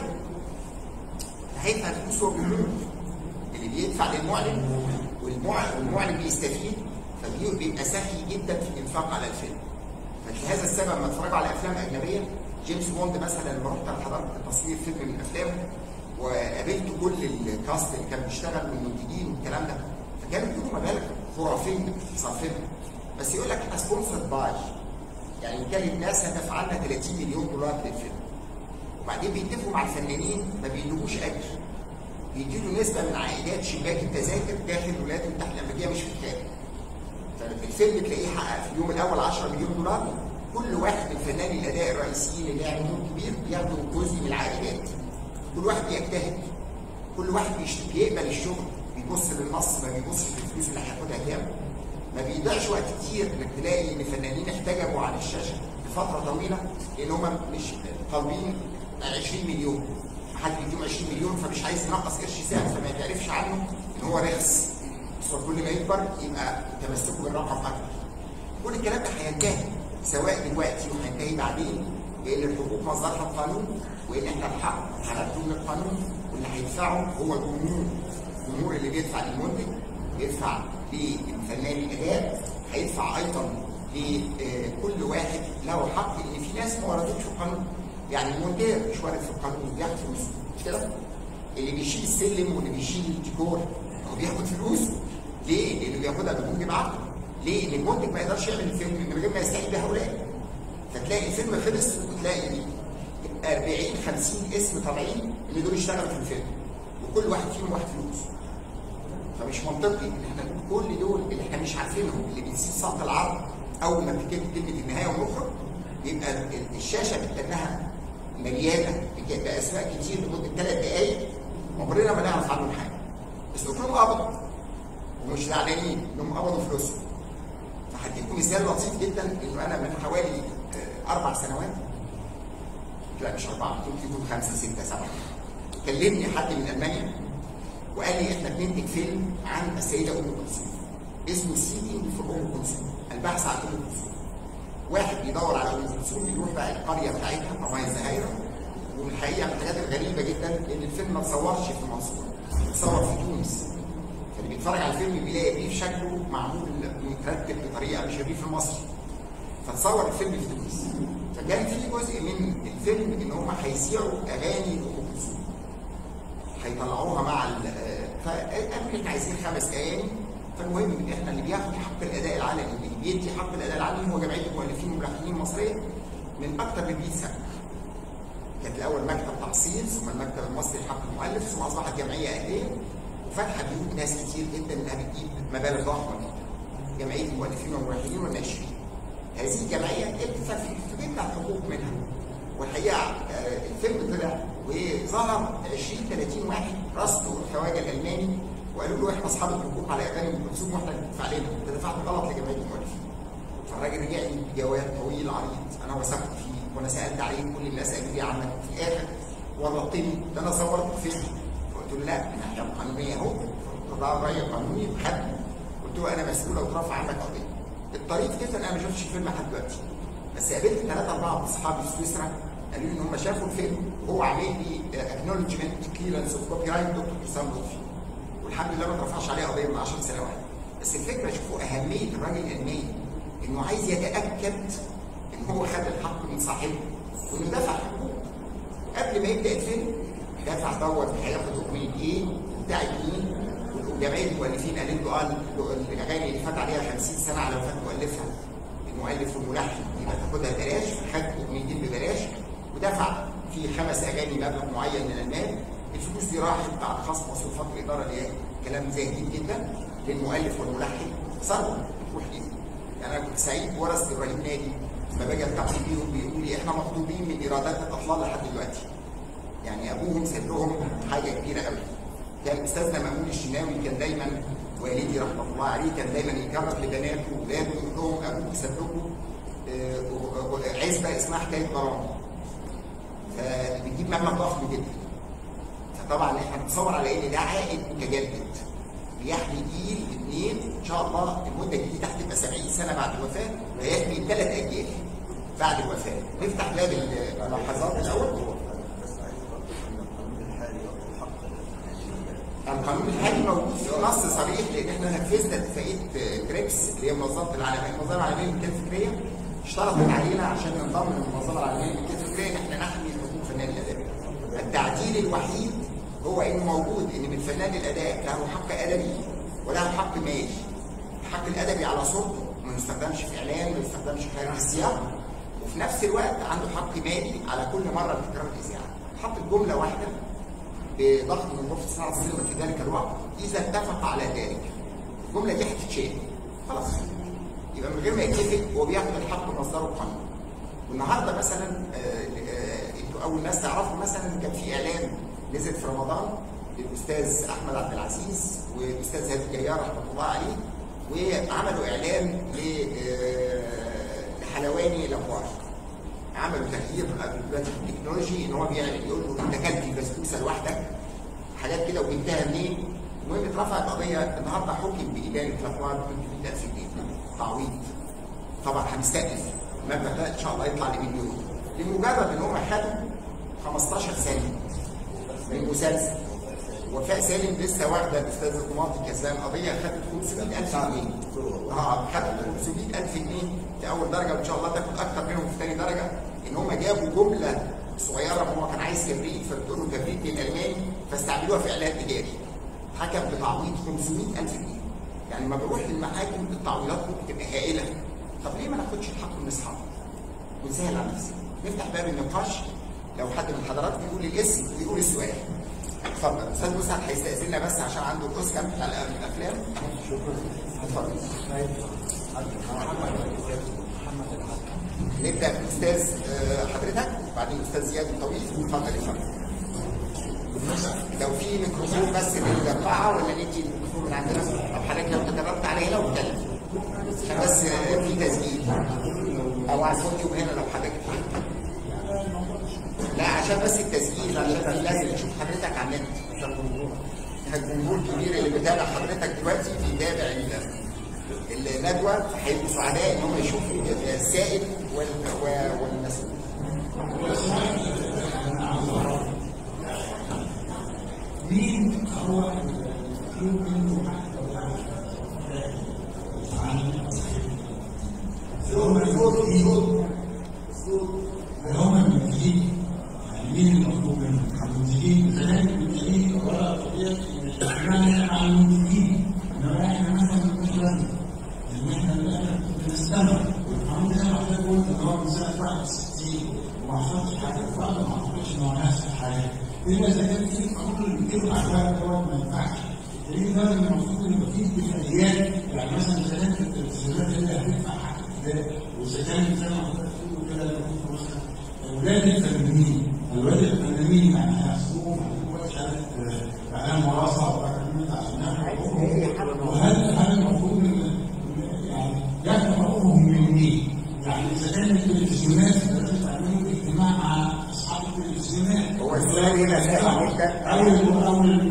هيدفع فلوس هو بالمليون اللي بيدفع للمعلن والمعلن والمعلن بيستفيد فبيبقى سخي جدا في الانفاق على الفيلم فلهذا السبب لما اتفرجوا على افلام اجنبيه جيمس بوند مثلا لما رحت حضرت تصوير فيلم من افلامه وقابلت كل الكاست اللي كان بيشتغل والمنتجين والكلام ده فكانوا بيقولوا مبالغ خرافيه صارفينها بس يقول لك احنا سبونسرد باي يعني وكاله ناسا دفعنا 30 مليون دولار للفيلم وبعدين بيتفقوا مع الفنانين ما بيدوش اجر بيديله نسبه من عائدات شباك التذاكر داخل الولايات المتحده الامريكيه مش في الخارج فالفيلم تلاقيه حقق في اليوم الاول 10 مليون دولار كل واحد من فناني الاداء الرئيسيين اللي يعني نجوم كبير بياخدوا جزء من العائدات كل واحد بيجتهد كل واحد بيشت- بيقبل الشغل بيبص للنص ما بيبصش للفلوس اللي هياخدها كام ما بيضيعش وقت كتير انك تلاقي ان فنانين احتجبوا عن الشاشه لفتره طويله لان هم مش طالبين 20 مليون حد بيديهم 20 مليون فمش عايز ينقص قرش سعر فما يتعرفش عنه ان هو رخص بس هو كل ما يكبر يبقى تمسكه بالرقم اكتر كل الكلام ده هينتهي سواء دلوقتي وهينتهي بعدين لان الحقوق مصدرها القانون وان احنا الحق هناخده من القانون واللي هيدفعه هو الجمهور الجمهور اللي بيدفع للمنتج بيدفع للفنان الاداء هيدفع ايضا لكل واحد له حق ان في ناس ما وردتش في القانون يعني المونتير مش وارد في القانون بياخد فلوس مش كده؟ اللي بيشيل السلم واللي بيشيل الديكور هو بياخد فلوس ليه؟ لانه بياخدها بدون جماعته ليه؟ لان المنتج ما يقدرش يعمل الفيلم من غير ما يستعين بهؤلاء فتلاقي الفيلم خلص وتلاقي 40 50 اسم طالعين اللي دول اشتغلوا في الفيلم وكل واحد فيهم واحد فلوس فمش منطقي ان احنا نقول كل دول اللي احنا مش عارفينهم اللي بنسيب صوت العرض اول ما بتكتب كلمه النهايه ونخرج يبقى ال- الشاشه بتلاقيها مليانه بك- باسماء كتير لمده ثلاث دقائق عمرنا ما نعرف عنهم حاجه بس كلهم قبضوا ومش زعلانين انهم قبضوا فلوسهم فهديكم مثال لطيف جدا انه انا من حوالي آه، اربع سنوات لا مش اربعه ممكن يكون خمسه سته سبعه كلمني حد من المانيا وقال لي احنا بننتج فيلم عن السيده ام كلثوم اسمه سيدي في ام كلثوم البحث عن ام كلثوم واحد بيدور على ام كلثوم بيروح بقى القريه بتاعتها طبعا الزهايره والحقيقه من الحاجات الغريبه جدا ان الفيلم ما اتصورش في المنصوره اتصور في تونس فاللي بيتفرج على الفيلم بيلاقي الريف شكله معمول مترتب بطريقه مش الريف المصري فتصور الفيلم في تونس فكان في جزء من الفيلم ان هم هيذيعوا اغاني ام كلثوم هيطلعوها مع ال فقالوا احنا عايزين خمس اغاني فالمهم ان احنا اللي بياخد حق الاداء العالمي اللي بيدي حق الاداء العالمي هو جمعيه المؤلفين والملحنين المصريه من اكثر من 100 سنه. كانت الاول مكتب تحصيل ثم المكتب المصري لحق المؤلف ثم اصبحت جمعيه اهليه وفاتحه بيوت ناس كتير جدا انها بتجيب مبالغ ضخمه جدا. جمعيه المؤلفين والملحنين والناشرين. هذه الجمعيه ادفع في في بيتنا الحقوق منها. والحقيقه آه، الفيلم طلع وظهر 20 30 واحد رصدوا الخواجه الالماني وقالوا له احنا اصحاب الحقوق على اغاني ام كلثوم واحنا اللي بندفع لنا انت دفعت غلط لجمعيه المؤلفين. فالراجل رجع لي بجواب طويل عريض انا وثقت فيه وانا سالت عليه كل الناس قالوا لي عنك في الاخر ورطني ده انا صورت فيلم قلت له لا من الناحيه القانونيه اهو قضاء راي قانوني خدني قلت له انا مسؤول لو اترفع عنك قضيه الطريف جدا انا ما شفتش الفيلم لحد دلوقتي بس قابلت ثلاثه اربعه من اصحابي في سويسرا قالوا لي ان هم شافوا الفيلم وهو عامل لي اكنولجمنت كليرنس اوف كوبي رايت دكتور حسام لطفي والحمد لله ما اترفعش عليه قضيه من 10 سنوات بس الفكره شوفوا اهميه الراجل العلمي انه عايز يتاكد ان هو خد الحق من صاحبه وانه دفع حقوقه قبل ما يبدا الفيلم دفع دور هياخد اغنيه ايه بتاعت مين والجماهير المؤلفين قالوا له قال الاغاني اللي فات عليها 50 سنه على وفاه مؤلفها المؤلف والملحن يبقى تاخدها ببلاش فخد اغنيتين ببلاش ودفع في خمس اغاني مبلغ معين من المال الفلوس دي راحت بعد خصم مصروفات الاداره اللي هي كلام زاهد جدا للمؤلف والملحن ثروه بتروح ليه يعني انا كنت سعيد ورث ابراهيم نادي لما باجي التقي بيهم بيقولوا لي احنا مطلوبين من ايرادات الاطفال لحد دلوقتي يعني ابوهم ساب لهم حاجه كبيره قوي كان استاذنا مامون الشناوي كان دايما والدي رحمه الله عليه كان دايما يجرب لبناته واولاده يقول لهم ابوك ساب لكم آه، عزبه اسمها حكايه برامج فبتجيب مبلغ ضخم جدا فطبعا احنا بنتصور على ان ده عائد متجدد بيحمي جيل اثنين ان شاء الله المده دي تحت تبقى 70 سنه بعد الوفاه ويحمي ثلاث اجيال بعد الوفاه نفتح باب الملاحظات الاول بس عايز برضه ان القانون الحالي يعطي الحق للمهنيين. القانون الحالي موجود فيه نص صريح لان احنا نفذنا اتفاقيه تريبس اللي هي منظمه العالميه المنظمه العالميه للملكيه الفكريه اشترطت علينا عشان ننضم للمنظمه العالميه للملكيه الفكريه ان احنا نحمي حقوق فنان الاداء. التعديل الوحيد هو انه موجود ان من فنان الاداء له حق ادبي وله حق مالي. الحق الادبي على صوته ما يستخدمش في اعلان ما يستخدمش في خارج السياق وفي نفس الوقت عنده حق مالي على كل مره بتكرر الاذاعه. حط الجمله واحده بضغط من غرفه صناعه السينما في ذلك الوقت اذا اتفق على ذلك الجمله دي هتتشال خلاص يبقى من غير ما يتفق هو بياخد الحق من مصدره القانوني والنهارده مثلا آه، آه، انتوا اول ناس تعرفوا مثلا كان في اعلان نزل في رمضان للاستاذ احمد عبد العزيز والاستاذ هادي الجيار رحمه الله عليه وعملوا اعلان ل- آه، لحلواني الابواب عملوا تغيير دلوقتي في التكنولوجي ان هو بيعمل يقول له انت كلت البسبوسه لوحدك حاجات كده وجبتها منين؟ المهم اترفعت قضيه النهارده حكم بادانه الابواب 300000 جنيه تعويض طبعا هنستأنف المبلغ ده ان شاء الله يطلع لمليون لمجرد ان هم خدوا 15 سنه من مسلسل وفاء سالم لسه واخده الاستاذ الطماطي كسبان قضيه خدت 500000 جنيه اه خدت 500000 جنيه في اول درجه وان شاء الله تاخد اكتر منهم في ثاني درجه ان هم جابوا جمله صغيره هو كان عايز كبريت فبتقول له كبريت بالالماني فاستعملوها في اعلان تجاري حكم بتعويض 500000 جنيه يعني لما بروح للمحاكم التعويضات ممكن تبقى هائله طب ليه ما ناخدش الحق من اصحابه ونسهل على نفسنا نفتح باب النقاش لو حد من حضراتكم يقول الاسم ويقول السؤال اتفضل استاذ مسعد هيستاذننا بس عشان عنده الاوسكار بتاع الافلام شكرا اتفضل نبدا بالاستاذ آه، حضرتك بعدين الاستاذ زياد الطويل اتفضل يا فندم لو في ميكروفون بس للقاعه ولا ندي الميكروفون من عندنا طب حضرتك لو تدربت عليه هنا واتكلم عشان بس آه، في تسجيل او على الفوديوم هنا لو حضرتك تحب. لا عشان بس التسجيل عشان في ناس بتشوف حضرتك على النت عشان الجمهور الجمهور الكبير اللي بيتابع حضرتك دلوقتي بيتابع ال- الندوه فهيبقوا سعداء ان هم يشوفوا السائل وال- و- والمسؤول. مين هو يمكن هم المنتجين هم المنتجين يعني مين المطلوب منهم؟ المنتجين زمان المنتجين ولا طبيعي يعني على المنتجين انما احنا مثلا مثلا ان احنا بنستمر والقانون ده احنا قلنا ان هو من سنه 61 وما حصلش حاجه فعلا ما اعتقدش ان هو نفس الحاجه الا اذا كان في قانون اللي بيتكلم عن الحاجه دوت ما ينفعش الدليل ده ان المفروض يبقى فيه اتفاقيات يعني مثلا اذا كانت التلفزيونات اللي هتدفع حق الكتاب واذا كان زي ما حضرتك بتقول كده المفروض مثلا اولاد الفنانين اولاد الفنانين يعني هيحسبوهم هيحسبوهم مش عارف آه، اعلام وراثه وتعليمات عشان ياخدوا وهل هل المفروض إن- يعني ياخدوا حقوقهم من مين؟ يعني اذا كانت التلفزيونات لازم تعملوا اجتماع مع اصحاب التلفزيونات هو السؤال هنا سهل جدا. او او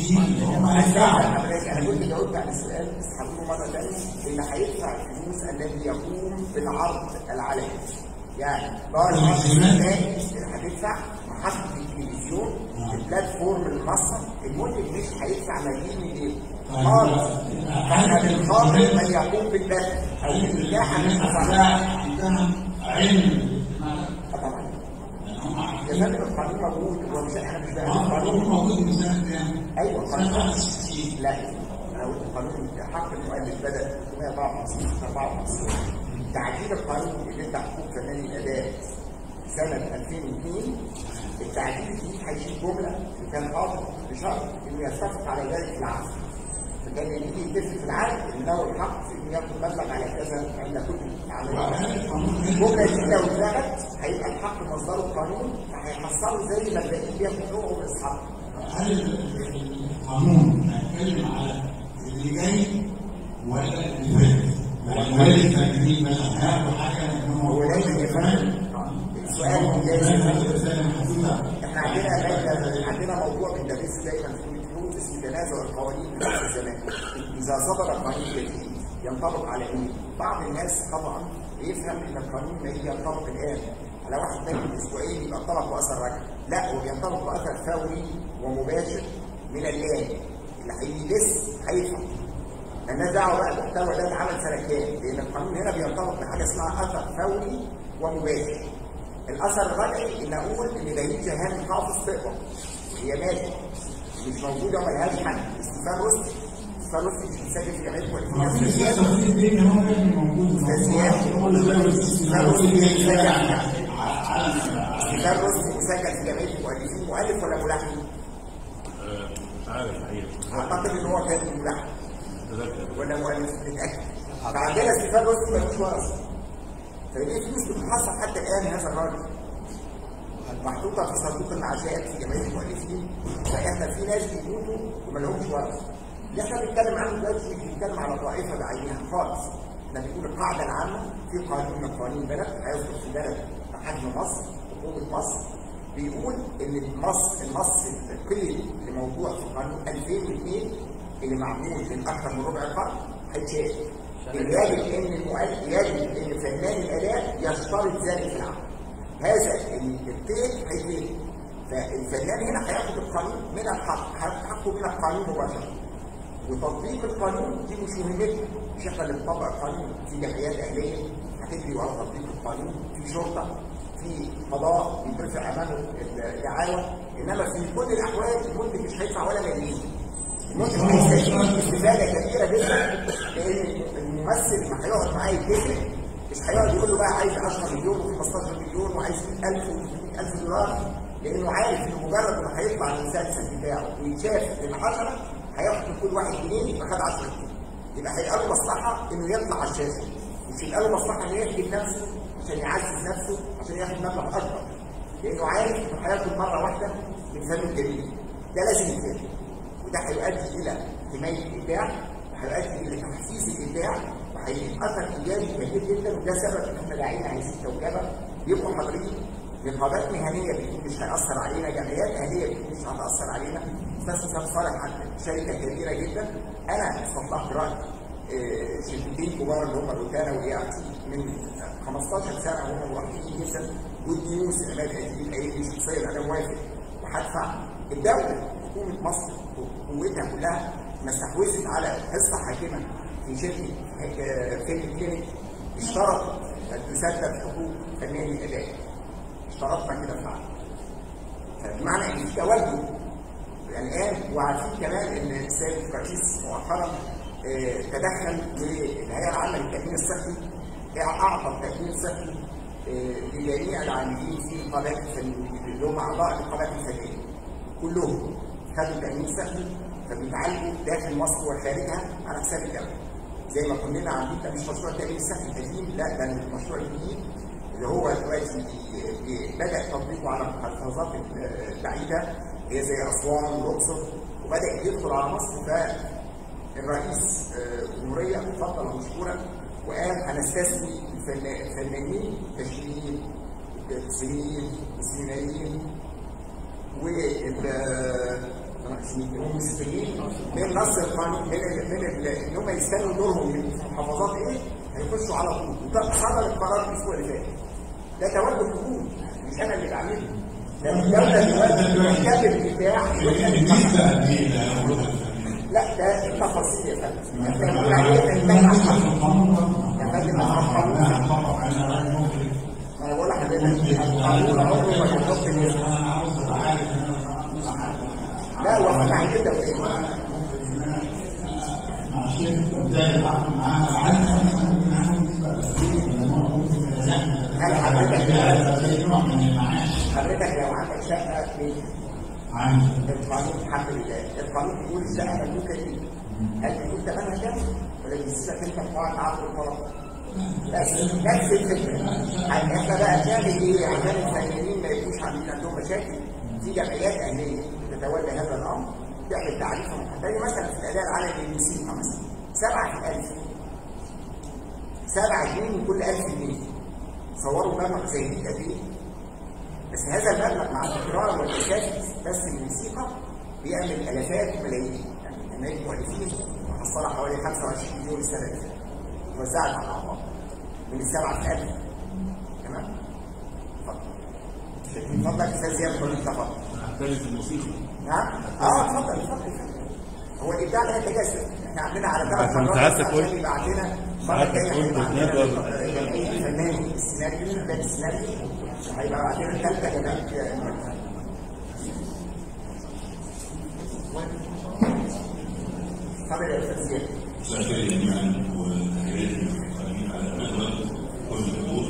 المنتجين اللي هم هيدفعوا انا كنت جاوبت على السؤال بس هقوله مره ثانيه اللي هيدفع الفلوس الذي يقوم بالعرض العلني يعني دار العرض الثاني هتدفع محطه التلفزيون البلاتفورم المنصه المنتج مش هيدفع ملايين من ايه خالص احنا بنخاطب من يقوم بالبث او بالاتاحه للمساحه عندها علم طبعا يا فندم القانون موجود هو مش احنا مش بقى القانون القانون موجود من سنه كام؟ ايوه سنه القانون 61 لا انا قلت القانون حق المؤلف بدا 354 54 تعديل القانون اللي انت حقوق فنان الاداء سنه 2002 التعديل دي هيشيل جمله كان حاطط بشرط انه يتفق على ذلك العقد فكان يجي يتفق في العقد ان له الحق في انه ياخد مبلغ على كذا عند كل عمليه الجمله دي لو اتلغت هيبقى الحق مصدره القانون فهيحصله زي ما الباقيين بياخدوا حقوقهم واصحابهم هل القانون هيتكلم على اللي جاي ولا اللي فات؟ يعني ولاد الفنانين مثلا هياخدوا حاجه ان هم هو لازم يفهم السؤال جاي احنا عندنا مادة عندنا موضوع بندرسه دايما في الحقوق اسمه تنازع القوانين من نفس الزمان اذا صدر قانون جديد ينطبق على ايه؟ بعض الناس طبعا يفهم ان القانون ما يجي ينطبق الان على واحد تاني من اسبوعين يبقى انطبق باثر رجعي لا هو بينطبق باثر فوري ومباشر من الان اللي هيجي لسه هيدفع الناس دعوه بقى المحتوى ده اتعمل سنه كام؟ لان القانون هنا بينطبق بحاجه اسمها اثر فوري ومباشر. الاثر الرجعي ان اقول ان دليل جهان حافظ تقبض هي مالك مش موجوده وملهاش حل استيفان رشدي استيفان رشدي مش مسجل في جامعه ما الوالدين فيش تفصيل بين هو كان موجود استيفان رشدي مسجل في جامعه المؤلفين مؤلف ولا ملحن؟ مش عارف الحقيقه اعتقد ان هو كان ملحن اتذكر ولا مؤلف نتاكد فعندنا استيفان رشدي ملوش ورثه فدي فلوس بتتحصل حتى الان هذا الراجل محطوطه في صندوق المعاشات في جمعيه المؤلفين فاحنا في ناس بيموتوا وما لهمش ورثه اللي احنا بنتكلم عنه دلوقتي مش بنتكلم على طائفه بعينها خالص احنا بنقول القاعده العامه في قانون من قوانين بلد هيصدر في بلد بحجم مصر حكومه مصر بيقول ان مصر النص القيد اللي موضوع في قانون 2002 اللي معمول من اكثر من ربع قرن هيتشال يجب ان المؤلف يجب ان فنان الاداء يشترط ذلك في العقد هذا القيد هيتم فالفنان هنا هياخد القانون من الحق حقه من القانون مباشره وتطبيق القانون دي مش مهمتنا مش احنا اللي بنطبق القانون في جمعيات اهليه هتجري ورا تطبيق القانون في شرطه في قضاء بيترفع امامه الدعاوى انما في كل الاحوال المنتج مش هيدفع ولا مليم المنتج هيستفيد استفاده كبيره جدا لان الممثل اللي هيقعد معاه يتفق مش هيقعد يقول له بقى عايز 10 مليون و15 مليون وعايز 1000 و100000 دولار لانه عارف ان مجرد ما هيطلع المسلسل بتاعه ويتشاف للعشره هياخد من كل واحد جنيه يبقى خد 10 جنيه يبقى هيبقى له مصلحه انه يطلع على الشاشه مش يبقى له مصلحه انه يخدم نفسه عشان يعزز نفسه عشان ياخد مبلغ اكبر لانه عارف انه هياخد مره واحده من فن الجميل ده لازم يتفهم وده هيؤدي الى حمايه الابداع وهيؤدي الى تحفيز الابداع وهيأثر ايجابي كبير جدا وده سبب ان احنا داعين عايزين توجبه يبقوا حاضرين نقابات مهنيه بتقول مش هيأثر علينا جمعيات اهليه بتقول مش هتأثر علينا استاذ حسام صالح عن شركه كبيره جدا انا استطلعت راي آه، شركتين كبار اللي هم روتانا واي ار تي من 15 سنه هم موافقين جدا جود نيوز عماد اديب قايل لي شخصيا انا موافق وهدفع الدوله حكومه مصر قوتها كلها ما استحوذت على حصه حاكمه في شركه آه، فيلم كلينيك اشترط ان تسدد حقوق فنان الاداء اشترطنا كده في العقد فبمعنى ان في توجه الان وعارفين كمان ان السيد الرئيس مؤخرا آه، تدخل للهيئه العامه للتامين الصحي اعطى التامين الصحي آه، لجميع العاملين في النقابات الفنيه اللي هم اعضاء النقابات الفنيه كلهم خدوا تامين صحي فبيتعالجوا داخل مصر وخارجها على حساب الدوله زي ما كلنا عاملين ده مش مشروع التامين الصحي القديم لا ده المشروع الجديد اللي هو دلوقتي بي- بي- بدا تطبيقه على المحافظات البعيده هي زي اسوان والاقصر وبدا يدخل على مصر فالرئيس آه، الجمهوريه تفضل مشكورا وقال هنستثني الفن- الفنانين التشكيليين التمثيليين السينمائيين المسلمين من نص القانون من ال من ال ان هم يستنوا دورهم من محافظات ايه هيخشوا على طول وده صدر القرار الاسبوع اللي فات ده توجه حكومي مش انا اللي بعمله ده الدوله دلوقتي بتتكلم الاتاح النسبة قد ايه لعروض لا ده التفاصيل يا فندم احنا بنقول عليه انتهى يا فندم القانون انا بقول لحضرتك القانون عمره ما يحط النسبه لا واحنا كده وايه هل حضرتك حضرتك لو عندك شقه في القانون حق الله القانون بيقول الشقه مملوكه ليك هل بيقول ثمنها كام ولا بيسيبك انت في قواعد عقد الطلاق بس نفس الفكره يعني احنا بقى بنعمل ايه عشان الفنانين ما يبقوش عاملين عندهم مشاكل في جمعيات اهليه تتولى هذا الامر تعمل تعريفها محدده مثلا في الاداء العالمي للموسيقى مثلا سبعة في ألف سبعة جنيه من كل ألف جنيه صوروا مبلغ زي دي قد إيه؟ بس هذا المبلغ مع التكرار والمشاكل بس الموسيقى بيعمل الافات ملايين يعني هناك مؤلفين محصله حوالي 25 مليون السنه دي وزعت على الاعضاء من السبعه في 1000 تمام؟ اتفضل اتفضل استاذ زياد خليل تفضل ثالث الموسيقى نعم؟ اه اتفضل اتفضل هو الابداع ده تجسد احنا عندنا على ثلاث عشان مرات ساعتك عشان قلت- يبقى عندنا مرة ساعتك جاية قلت هيبقى عندنا ندوة. جمعية الفنان السيناريو ده السيناريو هيبقى عندنا ثالثة جمعية اتفضل يا استاذ زياد مساء جميعا وتحياتي للقائمين على الندوة كل الحضور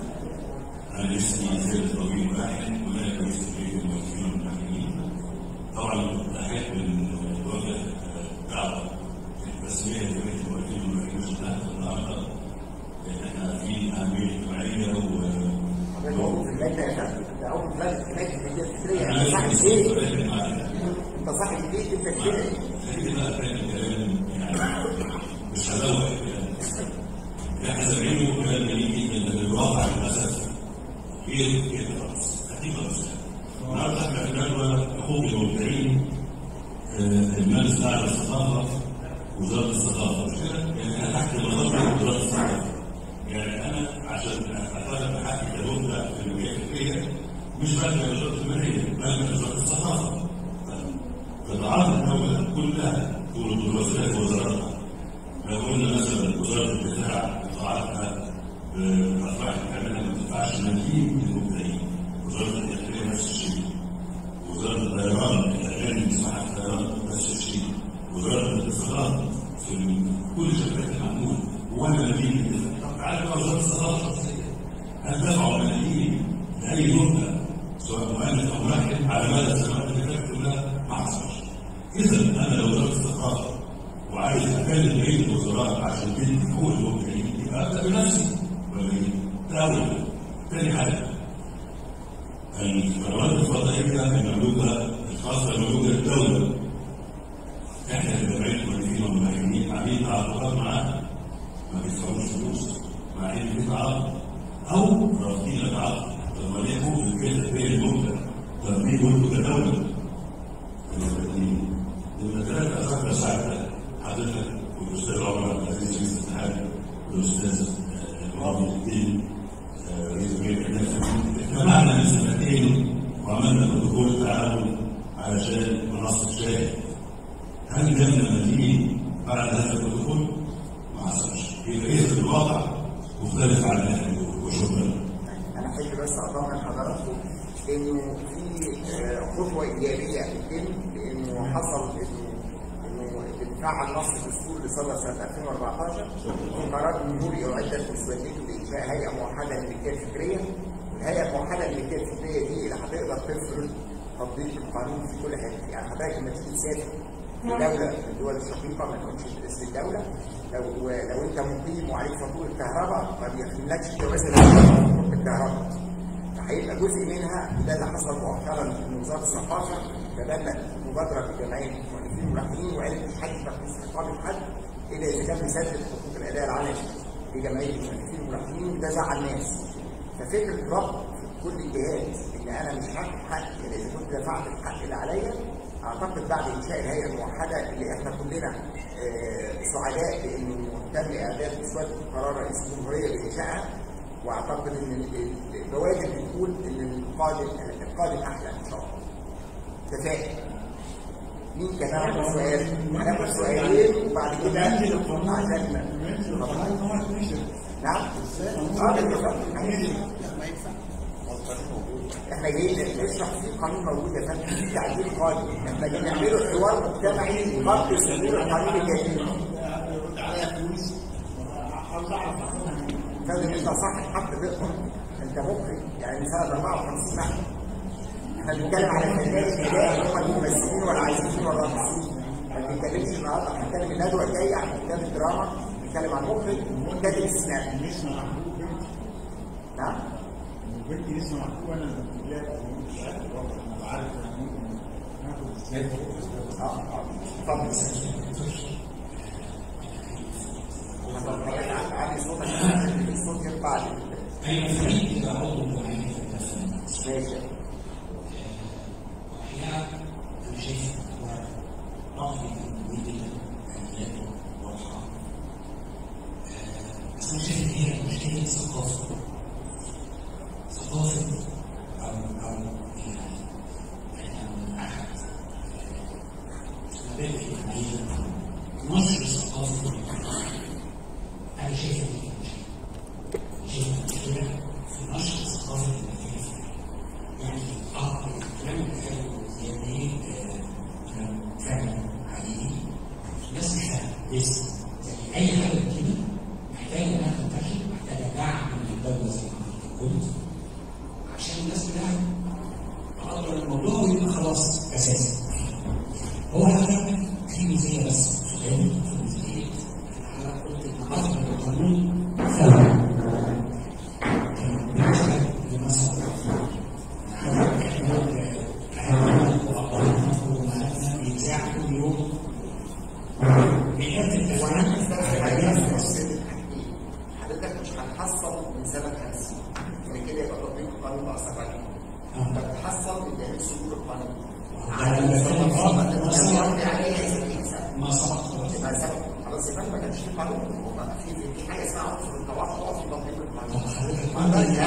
أنا اسمي زيد طويل واحد وأنا رئيس فريق الممثلين والمحامين طبعا تحيات من وجه دعوة التسمية لجمعية الممثلين والمحامين تحت النهارده لأن احنا في أهمية اجتماعية و حضرتك موجود في اللجنة يا فندم ده أول لجنة هناك في الجزيرة الفكرية أنا أنت صاحب لسه إيه؟ بتكلم معاك. أنت صاحب البيت أنت كده خليني بقى كان الكلام يعني مش هزوق الكلام احنا زميله كان بيجي ان الواقع للاسف غير غير خالص حقيقه بس النهارده احنا في ندوه حقوق المبدعين آه، المجلس الاعلى للثقافه وزاره الثقافه مش كده؟ يعني انا تحت مظله وزاره الثقافه يعني انا عشان اطالب بحقي كمبدع في المجال الفكريه مش بقى وزاره الماليه بل وزاره الثقافه قطاعات الدولة كلها طول وزارات وزاراتها لو قلنا مثلا وزارة الدفاع قطاعاتها بأفراد كاملة ما تدفعش ملايين للمبدعين وزارة الداخلية نفس الشيء وزارة الطيران الأغاني بتسمعها في الطيران نفس الشيء وزارة الاتصالات في كل شركات المعمول وأنا ملايين عارف بقى وزارة الثقافة الشخصية هل دفعوا ملايين لأي مبدع سواء مؤلف أو ملحن على مدى السنوات اللي فاتت كلها ما حصلش إذا أنا لو وزارة الثقافة وعايز أكلم بقية الوزراء عشان تدي حقوق المبدعين يبقى أبدأ بنفسي ولا إيه؟ ده أول تاني حاجة القنوات الفضائية المملوكة الخاصة المملوكة للدولة احنا كجمعية المؤلفين والمهاجمين عاملين تعاقدات معاها ما بيدفعوش فلوس مع ان في تعاقد او رافضين التعاقد طب ما ليه حقوق الكيد بين المبدع طب ليه قلتوا كدولة الاثنين يبقى ثلاثة أفكار ساعتها حضرتك والأستاذ عمر عبد العزيز رئيس الاتحاد والأستاذ الماضي الدين رئيس جمعية الناس اجتمعنا من سنتين وعملنا بروتوكول تعاون علشان منصة شاهد هل جالنا مدين بعد هذا البروتوكول؟ ما حصلش يبقى إذا الواقع مختلف عن اللي احنا بنقوله وشكرا انا احب بس اطمن حضراتكم انه في آه، خطوه ايجابيه بتتم لانه حصل انه انه اتفاع النص الدستوري اللي صدر سنه 2014 في قرار جمهوري اعدت مسودته لانشاء هيئه موحده للملكيه الفكريه الهيئه الموحده للملكيه الفكريه دي اللي هتقدر تفرض تطبيق القانون في كل حته يعني حضرتك لما تيجي تسافر في دولة من الدول الشقيقة ما تكونش باسم الدولة لو لو أنت مقيم وعليك فاتورة كهرباء ما بيخلكش جواز فاتورة الكهرباء فهيبقى جزء منها وده اللي حصل مؤخرا من وزارة الثقافة تبنت مبادرة بجمعية المؤلفين والمحامين وقالت مش حد تقيس رقابة حد إلا إذا كان بيسدد حقوق الأداء العلني لجمعية المؤلفين والمحامين وده زعل الناس ففكرة ربط كل الجهات ان انا مش هاخد حقي الا اذا كنت دفعت الحق اللي عليا اعتقد بعد انشاء الهيئه الموحده اللي احنا كلنا آه، سعداء بانه تم اعداد مسوده قرار رئيس الجمهوريه بانشائها واعتقد ان ال- ال- البوادر بتقول ان القادم القادم احلى ان شاء الله. تفائل. مين كان عنده سؤال؟ هناخد سؤالين وبعد كده ينزل القانون عشان ينزل القانون هو ينزل نعم؟ اه بالاتفاق. احنا جايين نشرح في قانون موجود يا فندم في تعديل قانون احنا جايين نعمله حوار مجتمعي قبل صدور القانون الجديد يرد عليا فلوس عاوز اعرف عنها فندم انت صاحب حق تقدر انت مخرج يعني من سنه 54 سنه احنا بنتكلم على فنان الاداء هم الممثلين والعازفين والراقصين ما بنتكلمش النهارده احنا بنتكلم الندوه الجايه عن كتاب الدراما بنتكلم عن مخرج وكاتب السيناريو لسه محبوب نعم بنتي لسه محبوب انا كنت جاي مش عارف والله انا عارف انا ممكن ناخد ازاي اه اه اتفضل علي صوتك عشان الصوت يطلع لي. أي فريق إذا عضو معين في التفاهم ماشي الحقيقة أنا شايف أخبار رأي جدا كانت واضحة آه، بس أنا شايف إن هي مشكلة ثقافة ثقافة أو أو يعني إحنا من أحد آه، مبادئ العملية نشر ثقافة أنا شايف إن هي مشكلة شايف مشكلة في نشر ثقافة المكان يعني اه الكلام اللي قاله يعني كلام فعلا حقيقي بس مش لسه يعني اي حاجه كده محتاجه انها تنتشر محتاجه دعم من الدوله زي ما حضرتك قلت عشان الناس كلها تقدر الموضوع ويبقى خلاص اساسي هو حضرتك في ميزانيه بس سؤال في ميزانيه حضرتك قلت ان اصلا القانون فعلا بالنسبه لمسألة وانا مستني حاجه حضرتك مش هتحصل من سنه 50 ان كده يبقى تطبيق القانون بقى سبعين انت بتحصل من دليل صدور القانون على المستوى اللي بتتكلم عليها 60 سنه ما سبق يبقى سبب خلاص يبقى ما كانش في قانون هو في في حاجه اسمها عنصر التوافق في تطبيق القانون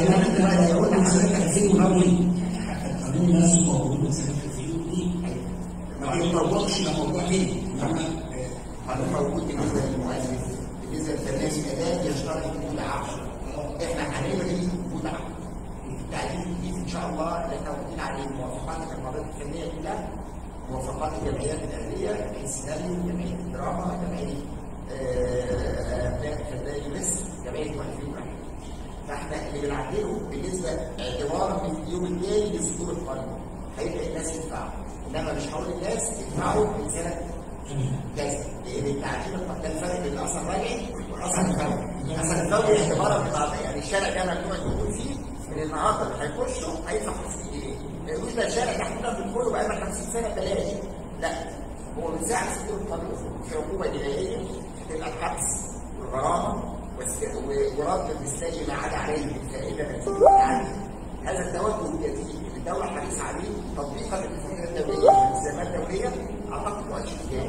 القانون نفسه موجود من سنه 2002 ما بيطبقش لموضوع تاني انما قانون موجود بالنسبه للمؤلف بالنسبه لفنان الاداء يشترط وجود عقل احنا هنلغي وجود عقل التعديل الجديد ان شاء الله اللي احنا واخدين عليه موافقات المقابلات الفنيه كلها موافقات الجمعيات الاهليه جمعيه السيناريو جمعيه الدراما جمعيه ابناء فناني مصر جمعيه مؤلفين الرحيم فاحنا اللي بنعدله بالنسبه اعتبارا من اليوم الثاني لصدور القانون هيبدا الناس يدفعوا انما مش هقول الناس يدفعوا من سنه كذا لان التعديل ده الفرق بين الاثر الرجعي والاثر الفوري الاثر الفوري اعتبارا من بعض يعني الشارع ده ممنوع يدخل فيه من النهارده اللي هيخشوا هيدفع 50 جنيه ما يقولوش ده الشارع ده احنا بندخله بقالنا 50 سنه بلاش لا هو من ساعه صدور القانون في عقوبه جنائيه هتبقى الحبس والغرامه والس- و- ورد المستاجر ما عدا عليه بالفائده نتيجه التعديل هذا التوجه الجديد اللي الدوله حريصه عليه تطبيقا للاتفاقيه الدوليه والالتزامات الدوليه اعتقد مؤشر جيد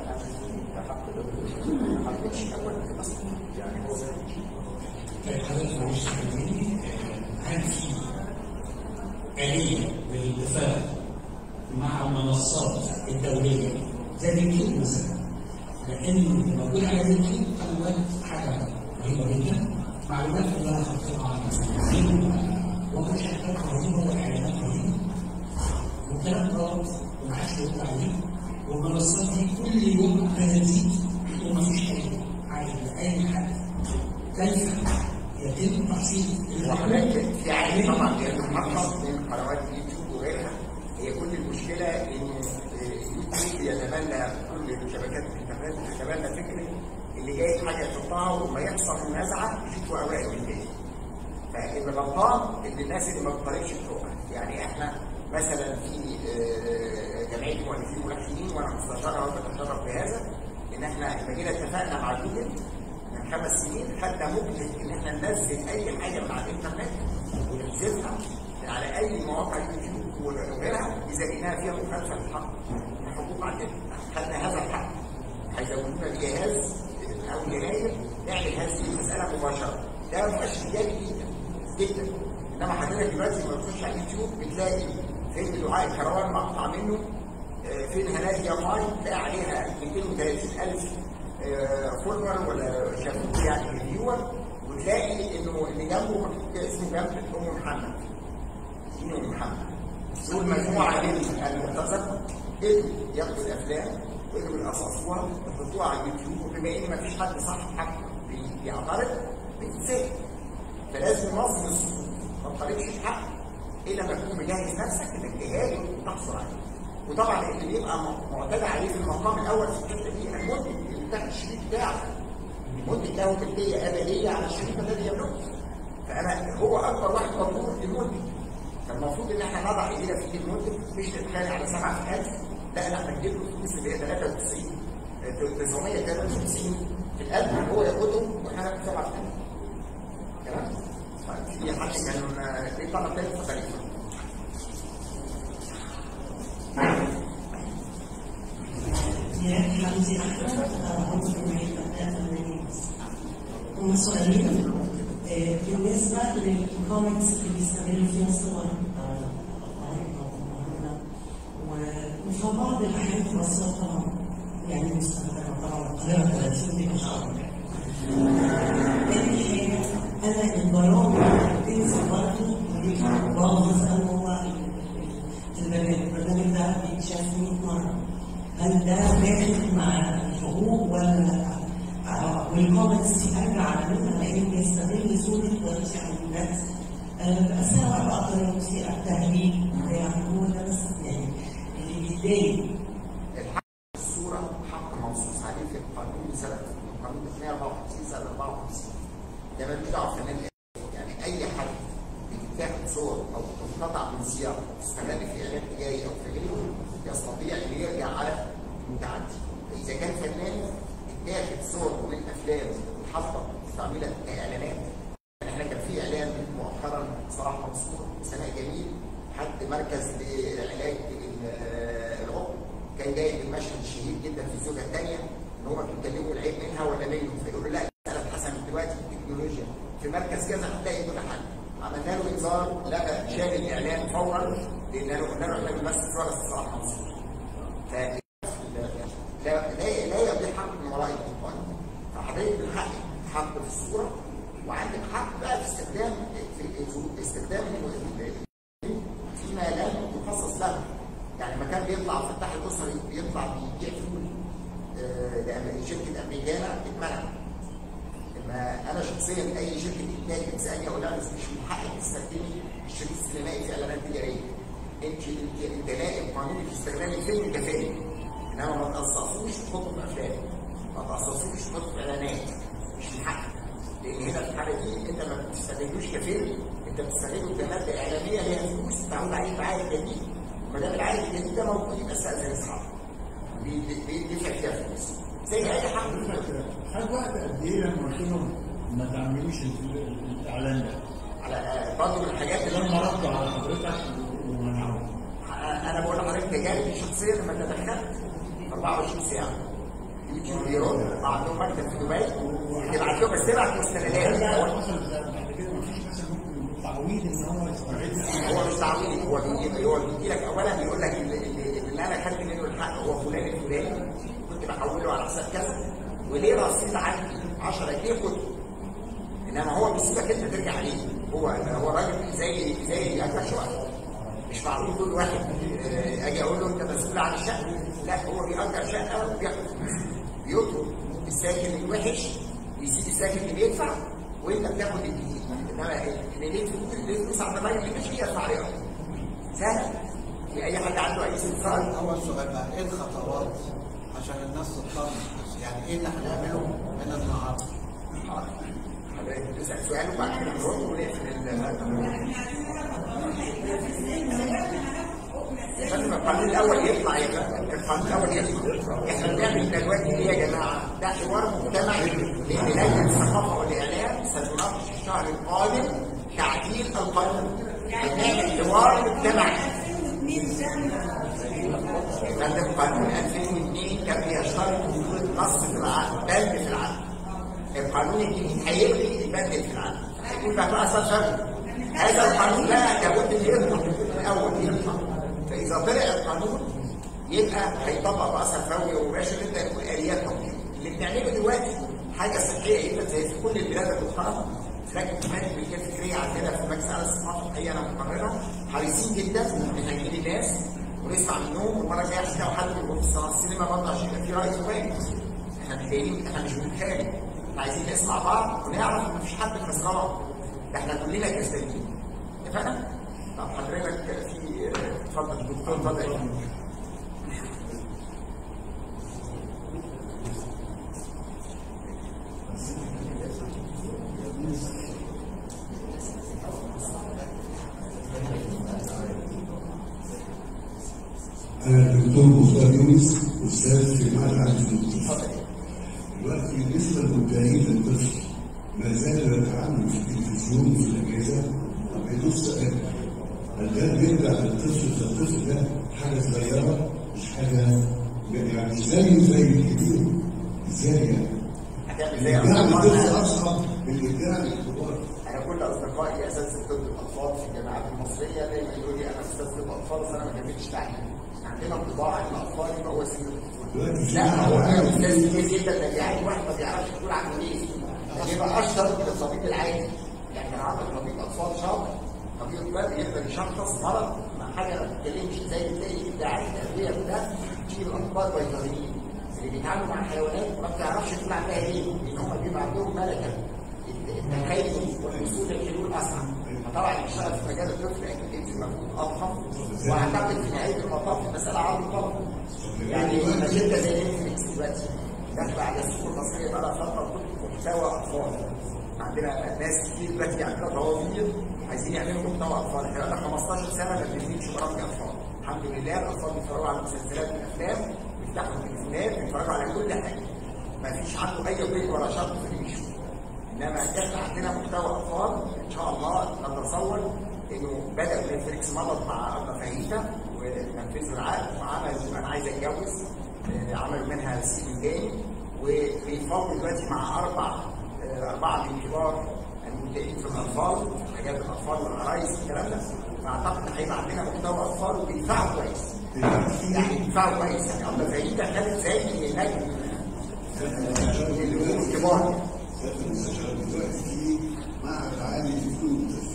ما حطيتش اول في مصر يعني هو طيب حضرتك معلش خليني هل في آلية للاتفاق مع المنصات الدولية زي اليوتيوب مثلا لأن اللي موجود على اليوتيوب قنوات حاجة رهيبة جدا معلومات كلها خاطئة على المسؤولين ومشاهدات رهيبة وإعلانات رهيبة وكلام غلط ومعاش يرد عليه والمنصات دي كل يوم هتزيد ومفيش أي حاجة لأي حد كيف يتم تحصيل وحضرتك في عالم طبعا بيتحقق من قنوات اليوتيوب وغيرها هي كل المشكله ان اليوتيوب يتبنى كل شبكات الانترنت يتبنى فكره اللي جاي حاجه يحطها وما يحصل منازعه يشوفوا اوراق من تاني فاللي غلطان ان الناس اللي ما بتطالبش بحقوقها يعني احنا مثلا في آه، جمعيه مؤلفين وملحنين وانا مستشارها وبتشرف بهذا ان احنا لما جينا اتفقنا مع جوجل من خمس سنين خدنا مجهد ان احنا ننزل اي حاجه من على الانترنت وننزلها من على اي مواقع يوتيوب وغيرها اذا لقيناها فيها مخالفه للحق الحقوق عندنا خدنا هذا الحق هيزودونا بجهاز او يناير نعمل هذه المساله مباشره ده ما فيهاش ايجابي جدا جدا انما حضرتك دلوقتي لما تخش على اليوتيوب بتلاقي فيلم دعاء الكروان مقطع منه آه، فين هناك يا ماي تلاقي عليها 230000 فولور ولا شافوه يعني ريفيور وتلاقي انه اللي جنبه مكتوب كده اسمه جنب ام محمد دين ام محمد دول مجموعه من المرتزقه قدروا ياخدوا الافلام وقدروا يقصصوها ويحطوها على اليوتيوب وبما ان مفيش حد صاحب حق بي- بيعترض بتتسال فلازم نظم الصوت ما تطالبش بحق الا لما تكون مجهز نفسك انك تهاجم وتحصل عليه وطبعا اللي بيبقى م- معتاد عليه في المقام الاول في الحته دي المنتج اللي بتاع الشريك بتاعه المنتج له ملكيه ابديه على الشريك الذي يملكه فانا هو اكبر واحد مطلوب المنتج فالمفروض ان احنا نضع ايدينا في ايد المنتج مش نتخانق على 7000 لا لا احنا نجيب له فلوس اللي هي 93 آه، 953 في القلب اللي هو ياخدهم واحنا ناخد 7000 تمام؟ طيب في حد كان آه، في طلب تاني اتفضل يا فندم. يا حمزي أحمد عنصر معين أبناء المدينة هم سؤالين آه، بالنسبة للكوميكس اللي بيستغلوا فيها صور آه، قريبة ومهمة و- وفي بعض الأحيان تبقى الصور طبعا يعني مستخدمة طبعا القاهرة 30 دي مش عارفة تاني حاجة أنا البرامج بتنزل برضه بعض مثلا هو البرنامج البرنامج ده بيتشاف 100 مرة هل ده داخل مع الحقوق ولا لا؟ آه، والكومنتس دي ارجع على منها لان بيستغل صوره ويرجع الناس بس انا بقدر الموسيقى التهريج يعني هو ده بس يعني اللي بيتضايق الحق الصورة حق منصوص عليه في القانون سنة القانون 254 سنة 54 ده ملوش دعوة بفنان الإعلام. يعني أي حد بيتاخد صور أو تنقطع من سياق تستغل في إعلان تجاري أو في غيره يستطيع أن يرجع على المتعدي فإذا كان فنان اتاخد صور من أفلام واتحطت استعملت كإعلانات يعني احنا كان في اعلان مؤخرا صلاح منصور سناء جميل حد مركز لعلاج ال- العقم كان جايب المشهد الشهير جدا في الزوجه الثانيه ان هم بيتكلموا العيب منها ولا منه فيقولوا لا المساله اتحسنت دلوقتي بالتكنولوجيا في مركز كذا هتلاقي كل حل عملنا له انذار لغى شال الاعلان فورا لان انا قلنا له احنا بنمثل صوره صلاح منصور ف لا لا لا يضيع حق من وراء القرآن فحضرتك من حقك حق في الصورة وعندك حق بقى في استخدام في استخدام ال- فيما لم يخصص له يعني لما كان بيطلع فتح الاسري بيطلع بيبيع فول آه، لأم- شركه امريكانا اتمنع لما انا شخصيا اي شركه انتاج بتسالني اقول لها بس مش من حقك تستخدمي الشريط السينمائي في اعلانات تجاريه انت انت انت لائم قانوني في استخدام الفيلم كفايه انما ما تقصصوش تحطه في افلام ما تقصصوش تحطه في اعلانات مش من حقك لان هنا في الحاله دي انت ما بتستخدموش كفيلم انت بتستخدمه كماده اعلاميه ليها فلوس تعود عليه بعائد جديد ما دام العائد الجديد ده موجود يبقى استاذن اصحابه بيدفع فيها فلوس زي اي حق في الدنيا. خد وقت قد ايه لما قلت لهم ما تعملوش ال- ال- الاعلان ده؟ على برضه من الحاجات اللي لما ردوا على حضرتك ومنعوه انا بقول لحضرتك تجاربي شخصيا لما تدخلت 24 ساعه يوتيوب بيرد عندهم مكتب في دبي يبعت لهم بس يبعت مستندات هو حصل بعد كده مفيش مثلا ممكن تعويض ان هو يستعيد هو مش تعويض هو بيجي هو بيجي لك اولا بيقول لك اللي, اللي اللي انا خدت منه الحق هو فلان الفلاني كنت بحوله على حساب كذا وليه رصيد عندي 10 جنيه خده انما هو بيسيبك انت ترجع عليه هو هو راجل زي زي اللي اكل شقه مش معقول كل واحد آه، اجي اقول له انت مسؤول عن الشقه لا هو بيأجر شقه وبياخد فلوس بيطلب الساكن الوحش ويسيب الساكن اللي بيدفع وانت بتاخد الجديد انما اللي ليه فلوس اللي ليه فلوس عند الراجل اللي مش يدفع عليها سهل في اي حد عنده اي استفسار اول سؤال بقى ايه الخطوات عشان الناس تطمن يعني ايه اللي هنعمله من النهارده؟ حضرتك تسال سؤال وبعد كده نرد ونقفل ال- يا فندم القانون الاول يطلع يا فندم القانون الاول يطلع احنا بنعمل دلوقتي ايه يا جماعه؟ ده حوار مجتمعي لان لجنه الثقافه والاعلام ستناقش الشهر القادم تعديل القانون بنعمل حوار مجتمعي القانون الجديد هيلغي البند في العقد هيكون بقى اثر شرعي هذا القانون لا لابد ان يطلع من الاول يطلع فاذا طلع القانون يبقى هيطبق باثر فوري ومباشر جدا يكون اليات تطبيق اللي بنعمله دلوقتي حاجه صحيه جدا زي في كل البلاد المحترمه لكن كمان الملكيه الفكريه عندنا في مجلس اعلى الصفات الحقيقه انا مقررها حريصين جدا ان هنجيب الناس ونسمع منهم والمره الجايه هتلاقوا حد يقول في الصناعه السينما برضه عشان يبقى في راي واحد احنا مش جايين احنا مش بنتخانق احنا عايزين نسمع بعض ونعرف ان مفيش حد خسران ده احنا كلنا كسبانين اتفقنا؟ طب حضرتك في اتفضل دكتور اتفضل يا فندم. أنا الدكتور مختار يونس أستاذ في معهد عالي الفنون دلوقتي بالنسبة للمبدعين للطفل ما زال يتعامل في التلفزيون في الأجهزة طب يدوس سؤال هل ده بيرجع للطفل فالطفل ده حاجة صغيرة مش حاجة يعني مش زيه زي الكبير ازاي يعني؟ هتعمل زي الإبداع أصحاب للطفل الناس. أصعب من الإبداع للكبار انا كل اصدقائي اساتذه طب الاطفال في الجامعات المصريه دايما يقولوا لي انا استاذ طب اطفال بس انا ما كملتش تعليم عندنا انطباع ان الاطفال يبقى هو سن دلوقتي الطفوله في لا هو معهد في عالي استاذ كتير جدا ده يعني واحد ما بيعرفش يقول عنه ايه ده يبقى اشطر من الطبيب العادي يعني كان عندك طبيب اطفال شاطر طبيب كبار يقدر يشخص مرض مع حاجه ما بتتكلمش زي بتلاقي ابداعات الادويه ده تيجي الاطباء بيطريين اللي بيتعاملوا مع الحيوانات ما بتعرفش تقول عنها ايه لان هم بيبقى عندهم ملكه التخيل والوصول للحلول اسرع فطبعا اللي بيشتغل في مجال الطفل اكيد يبذل مجهود اضخم واعتقد في نهايه المطاف المساله عرض طلب يعني مجله زي نتفليكس دلوقتي داخله على السوق المصريه بقى لها فتره بتطلب محتوى اطفال عندنا ناس كتير دلوقتي عندنا طوابير عايزين يعملوا محتوى اطفال احنا بقالنا 15 سنه ما بننزلش برامج اطفال الحمد لله الاطفال بيتفرجوا على مسلسلات والافلام بيفتحوا التليفونات بيتفرجوا على كل حاجه ما فيش عنده اي ضيق ولا شرط في اللي بيشوفه انما احنا عندنا محتوى اطفال ان شاء الله نتصور انه بدا نتفليكس مضت مع ابا فاهيتا ونفذوا العقد وعملوا انا عايز اتجوز آه، عملوا منها سيزون تاني وبيفاوضوا دلوقتي مع اربع آه، اربعه من كبار المبدعين في الاطفال حاجات الاطفال والعرايس والكلام ده فاعتقد هيبقى عندنا محتوى اطفال وبيدفعوا كويس يعني بيدفعوا كويس يعني ابا فاهيتا خدت زي نجم آه، النجوم الكبار سيادة المستشار دلوقتي في معهد عالي لفنون الطفل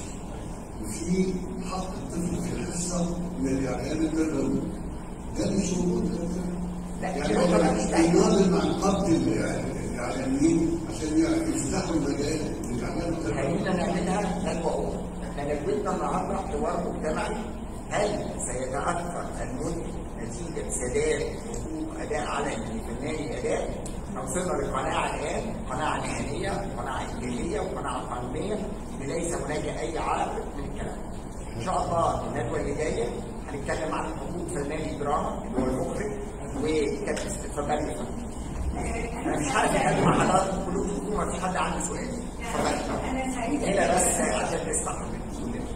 وفي حق الطفل في الحصة من الإعلام التربوي ده مش موجود لا، يعني الكلام ده مش دايما. يناضل مع نقابة الإعلاميين عشان يفتحوا المجال للإعلام التربوي خلينا نعملها ندوة أخرى. احنا ندوتنا النهارده حوار مجتمعي هل سيتأثر المنتج نتيجة سداد حقوق أداء علني لفناني أداء؟ احنا وصلنا لقناعة الآن قناعة نهائية قناعة إنجيلية وقناعة قانونية إن ليس هناك أي عائق من الكلام. إن شاء الله الندوة اللي جاية هنتكلم عن حقوق فنان الدراما اللي هو المخرج وكابتن اتفضلي يا فندم. انا مش عارف اتكلم مع حضراتكم كلكم ما فيش حد عنده سؤال اتفضل أنا سعيدة هنا بس عشان نسمع منكم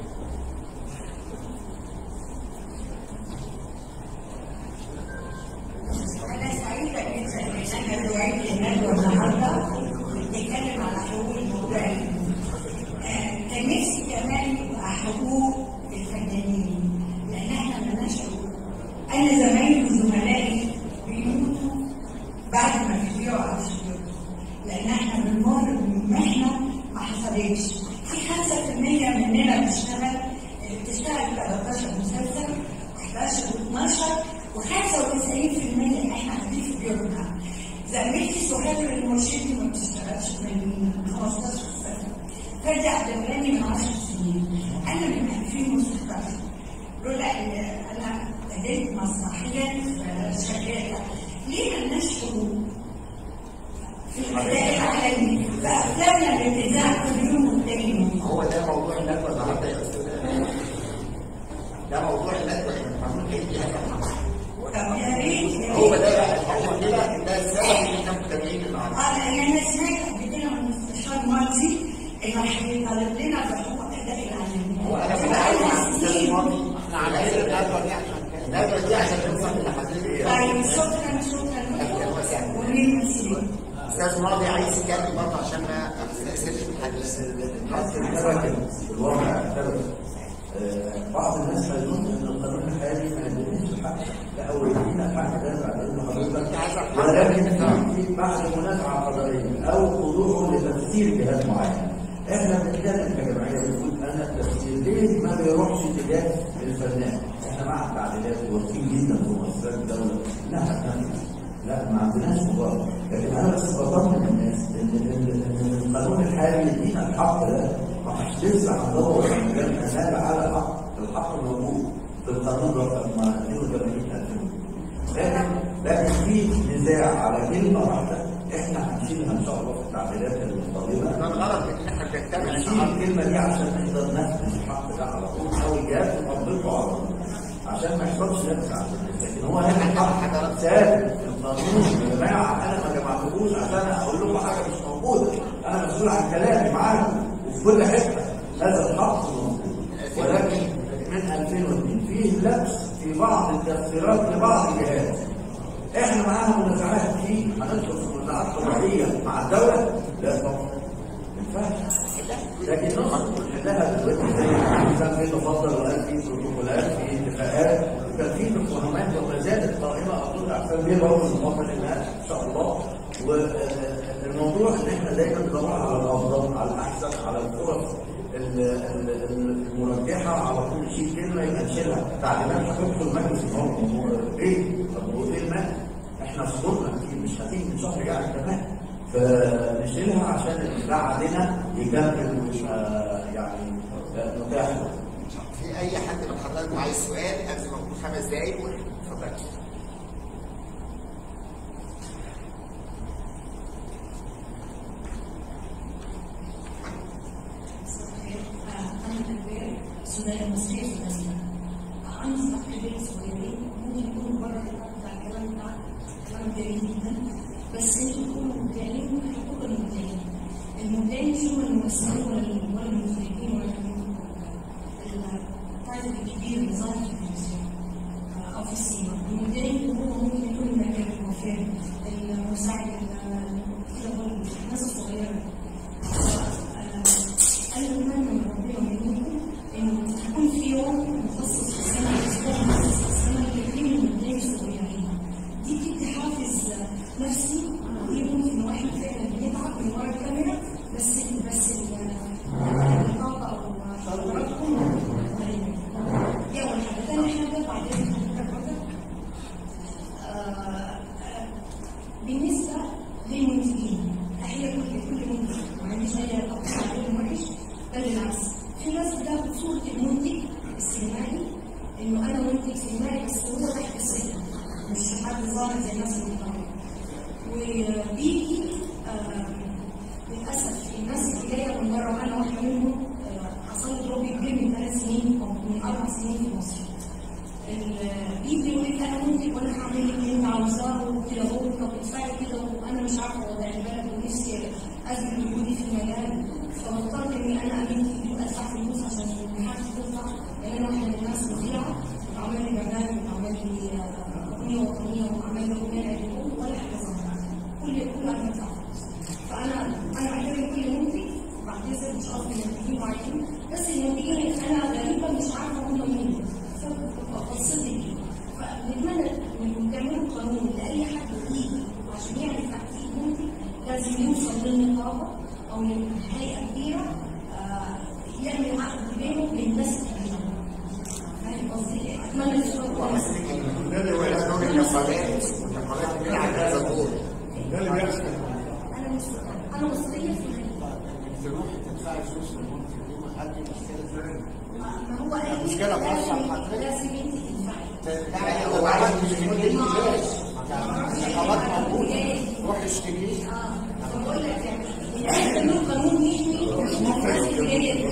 أنا سعيدة جدا إن أنا دعيت الندوة النهاردة بتتكلم على حقوق المبدعين. آه، كان نفسي كمان يبقى حقوق الفنانين لأن إحنا مالناش حقوق. أنا زمايلي وزملائي بيموتوا بعد ما بيبيعوا أرشيفهم لأن إحنا بنمر بمحنة ما حصلتش. في 5% مننا بتشتغل بتشتغل 13 مسلسل و11 و12 و95% احنا قاعدين في بيوتنا. زميلتي سهير المرشدي ما بتشتغلش من 15 سنه. فادي عبد الغني من 10 سنين. انا من 2016 لولا ان انا ابتديت مسرحيا شغاله. ليه مالناش حقوق؟ في الاداء العالمي في افلامنا اللي بتذاع كل يوم والتاني هو ده موضوع الندوه النهارده يا استاذ ده موضوع الندوه يا محمود هي هذا الحق طب يا ريت يا هو ريت ده هو كده ده السبب ان احنا مجتمعين النهارده انا انا سمعت قبل كده من المستشار ماضي انه هيطالب لنا بحقوق اداء العالمي هو انا كده عايز مع الاستاذ ماضي احنا على ايه الندوه دي عشان الندوه دي عشان نوصل لحضرتك طيب شكرا شكرا لكم وللمسلمين استاذ ماضي عايز يتكلم برضه عشان ما استأثرش بالحديث الناس ارتبكت في الواقع ارتبكت آه، بعض الناس هيظن ان القانون الحالي ما يدينيش الحق لا هو يدينا الحق ده بعد اذن حضرتك ولكن في في بعد منازعه قضائيه او خضوعه لتفسير جهات معينه احنا بنتكلم كجمعيه بنقول انا التفسير ليه ما بيروحش تجاه الفنان احنا مع التعديلات واقفين جدا في مؤسسات الدوله لا احنا لا ما عندناش مبالغه لكن انا بس بطمن الناس ان إن- إن القانون الحالي يدينا الحق ده مش لسه هندور في مجال الحساب على الحق الحق موجود في القانون رقم 82 لكن لكن في نزاع على كلمه واحده احنا هنشيلها ان شاء الله في التعديلات القادمه الغرض ان احنا بنجتمع نشيل الكلمه دي عشان نقدر نفذ الحق ده على طول او الجهات تطبقه على طول عشان ما يحصلش نفس عند الناس لكن هو هنا الحق ثابت في القانون يا جماعه انا ما جمعتهوش عشان اقول لكم حاجه مش موجوده انا مسؤول عن كلامي معاكم وفي كل حته هذا الحق موجود ولكن من 2002 فيه لبس في بعض التفسيرات لبعض الجهات احنا معانا منازعات فيه هندخل في منازعات طبيعيه مع الدوله لا طبعا ما ينفعش لكن نقدر نحلها دلوقتي زي ما كان في تفضل وقال في بروتوكولات في اتفاقات وكان في تفاهمات وما زالت قائمه اظن احسن بيها برضه المفضل الناس ان شاء الله والموضوع ان احنا دايما ندور على الافضل على الاحسن على الفرص ال- ال- ال- المرجحه على طول نشيل كلمه يبقى نشيلها تعليمات هتدخل مجلس الامور ايه؟ طب هو ايه المانع؟ احنا صدورنا كتير مش هتيجي من شهر يعني كمان فنشيلها عشان اللي بعدنا يكمل ويبقى يعني متاح له. في اي حد من حضراتكم عايز سؤال قبل ما نقول خمس دقايق اتفضل أنا الأنبياء السودان المصرية السودانية عندي تقريبين صغيرين ممكن يكونوا بره النطاق بتاع الكلام بتاع كلام جميل جدا بس انتوا تكونوا مبدعين ممكن تكونوا المبدعين المبدعين مش هم الممثلين ولا ولا المخرجين ولا التايتل الكبير اللي ظهر في التلفزيون آه، أو في السينما المبدعين هم ممكن يكونوا المكان الوفاء المساعد ال- كده برضه الناس الصغيرة أنا أتمنى من ربنا ومنكم إنه يكون في يوم مخصص في السنة أسبوع مخصص في السنة لتكريم المبدعين الصغيرين. دي بتدي حافز نفسي ودي ممكن واحد فعلا بيتعب من ورا الكاميرا بس بس النقابة أو حضراتكم دي أول حاجة، تاني حاجة بعدين آه، آه، بالنسبة للمنتجين تحية كل كل منتج ما عنديش أي أقصى عليهم وحش بل بالعكس في ناس بتاخد صورة المنتج السينمائي إنه أنا منتج سينمائي بس هو تحت السلم مش حد ظاهر زي الناس اللي بره وبيجي آه، للأسف الناس اللي جاية من بره وأنا واحدة منهم آه، حصل لي دروب كبير من ثلاث سنين أو من أربع سنين في مصر ال- بيجي يقول لك انا ممكن وانا هعمل لك اللي انت عاوزاه وكده هو طب ادفعي كده وانا مش عارفه وضع البلد ونفسي اثبت وجودي في المجال فبضطر اني انا امين في ادفع فلوس عشان حاجتي تطلع لان انا واحده من الناس مذيعه وعمل لي برنامج وعمل لي آه، اغنيه وطنيه وعمل لي اغنيه للجمهور ولا حاجه ظهرت كل كل انا بدفع فلوس فانا انا بعتبر كل منتج بعتذر مش قصدي منتجين معينين بس المنتجين انا غريبه مش عارفه هم مين قصتي دي فنتمنى انكم تعملوا قانون لاي حد يجي عشان يعمل تحقيق منتج لازم يوصل للنقابه او لهيئه كبيره آه، يعمل عقد بينه وبين الناس الكبيره فاهم قصدي؟ اتمنى تشوفوا النبي ولا دور النقابات والنقابات اللي على هذا الدور ده اللي بيحصل انا مصريه انا مصريه في الخليج تروحي تدفعي فلوس للمنتج دي ما حد مشكله ما هو قال لي مشكلة خاصة لازم بحضرتك. لازم انت تدفعي لا هو عايز مش من الجيش النقابات موجوده روح اشتريه اه بقول لك يعني تعملوا قانون يحمي الناس اللي جايه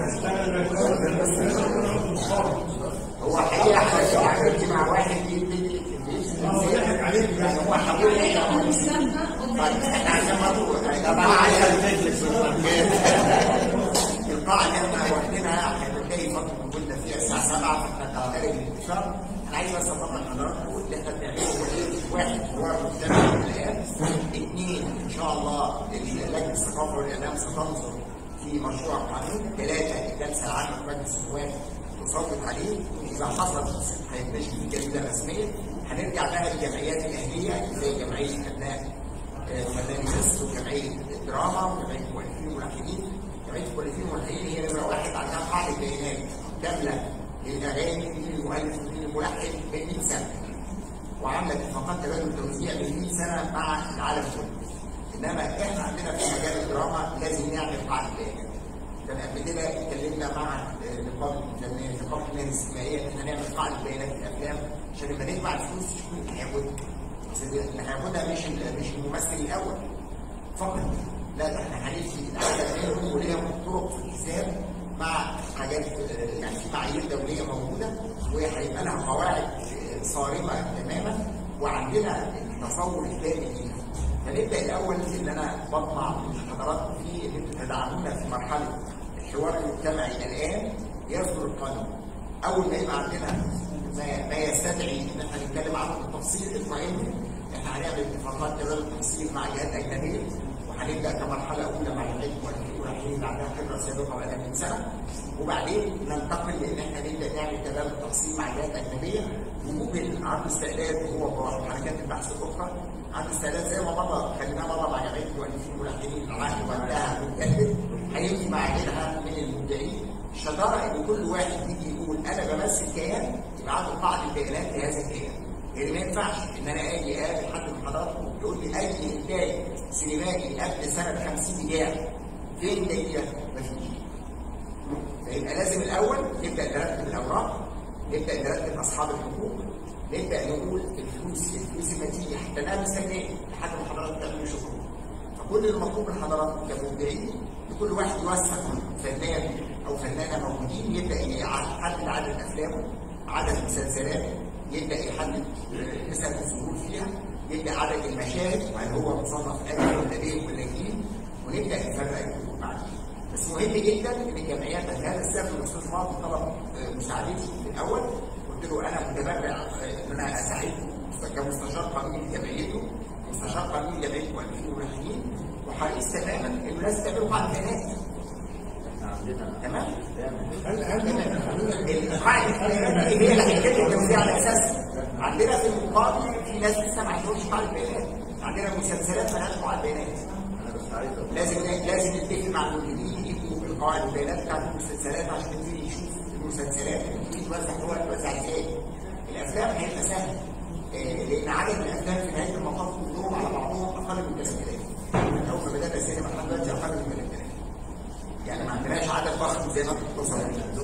هو حقيقة احنا اتعاملت مع واحد يدي يعني هو حاول انا مش فاهمه احنا عشان برضه طب انا عشان نجلس القاعة اللي احنا واخدينها احنا بنلاقي فترة وجودنا فيها الساعة 7 فاحنا خارج الانتشار انا عايز بس اطمن حضراتكم اللي احنا بنعمله هو ايه؟ واحد هو مجتمع الان اثنين ان شاء الله لجنة الثقافة الثقافه والاعلام ستنظر في مشروع قانون ثلاثه الجلسه العامه في مجلس النواب تصوت عليه اذا حصل هيتنشر في جريده رسميه هنرجع بقى للجمعيات الاهليه زي جمعيه ابناء آه، فناني مصر وجمعيه الدراما وجمعيه المؤلفين والملحنين جمعيه المؤلفين والملحنين هي نمره واحد عندها قاعده بيانات كامله للاغاني من المؤلف ومن الملحن من 100 سنه وعامله اتفاقات تبادل توزيع من 100 سنه مع العالم كله انما احنا عندنا في مجال الدراما لازم نعمل قاعده بيانات كان قبل كده اتكلمنا مع آه، نقابه الفنانين نقابه الفنانين الاجتماعيه ان احنا نعمل قاعده بيانات في الافلام عشان لما ندفع الفلوس تشوف اللي هياخدها بس اللي هياخدها مش ال- مش الممثل الاول فقط لا ده احنا هندي العدد منهم وليهم طرق في الحساب مع حاجات آه، يعني في معايير دوليه موجوده وهيبقى لها قواعد آه، صارمه تماما وعندنا التصور الكامل ليها فنبدا الاول ان انا بطمع من حضراتكم في ان انتم تدعمونا في مرحله الحوار المجتمعي الان يصدر القانون اول ما يبقى عندنا ما, ما يستدعي ان احنا نتكلم عنه بالتفصيل اطمئنوا احنا هنعمل اتفاقات تبادل تفصيل مع جهات اجنبيه وهنبدا كمرحله اولى مع العلم والحين اللي عندها خبره سابقه بقى من سنه وبعدين ننتقل لان احنا نبدا نعمل تبادل تفصيل مع جهات اجنبيه وممكن عنده استعداد هو وحركات البحث الاخرى عنده استعداد زي ما مره خليناه مره مع جمعيه المؤلفين والملحنين العقد وقتها متجدد هيجي مع غيرها من المبدعين الشطاره ان كل واحد يجي يقول انا بمثل كيان يبقى عنده قاعده بيانات لهذا الكيان يعني ما ينفعش ان انا اجي اقابل حد من حضراتكم يقول لي اي انتاج سينمائي قبل سنه 50 جاع فين دي؟ مفيش فيبقى لازم الاول نبدا نرتب الاوراق نبدا نرتب اصحاب الحقوق نبدا نقول الفلوس الفلوس اللي تيجي حتى انا مستنيه لحد ما حضراتكم تعملوا شغلكم فكل المطلوب من حضراتكم كمبدعين كل واحد يوثق فنان او فنانه موجودين يبدا يحدد عدد افلامه عدد المسلسلات يبدا يحدد نسب الظهور فيها يبدا عدد المشاهد وهل هو مصنف ادبي ولا بيه ولا جديد ونبدا نفرق بعدين بس مهم جدا ان الجمعيات هذا السبب الاستاذ ماضي طلب آه، مساعدتي في الاول قلت له انا متبرع آه، ان انا اساعده كمستشار قانوني لجمعيته مستشار قانوني لجمعيه المؤلفين والملحنين وحريص تماما انه لازم تعملوا قاعده بيانات تمام؟ القاعده البيانات دي هي اللي هيتم التوزيع على اساسها عندنا في المقابل في ناس لسه ما عندهمش قاعده بيانات عندنا مسلسلات مالهاش قاعده بيانات لازم لازم نتفق مع المنتجين يجيبوا القواعد البيانات بتاعت المسلسلات عشان نبتدي نشوف المسلسلات بتبتدي توزع هو توزع ازاي الافلام هيبقى سهل آه، لان عدد الافلام في نهايه المطاف كلهم على بعضهم اقل من 3000 من اول ما بدانا السينما لحد دلوقتي اقل من 3000 يعني ما عندناش عدد ضخم زي ما انتم بتوصلوا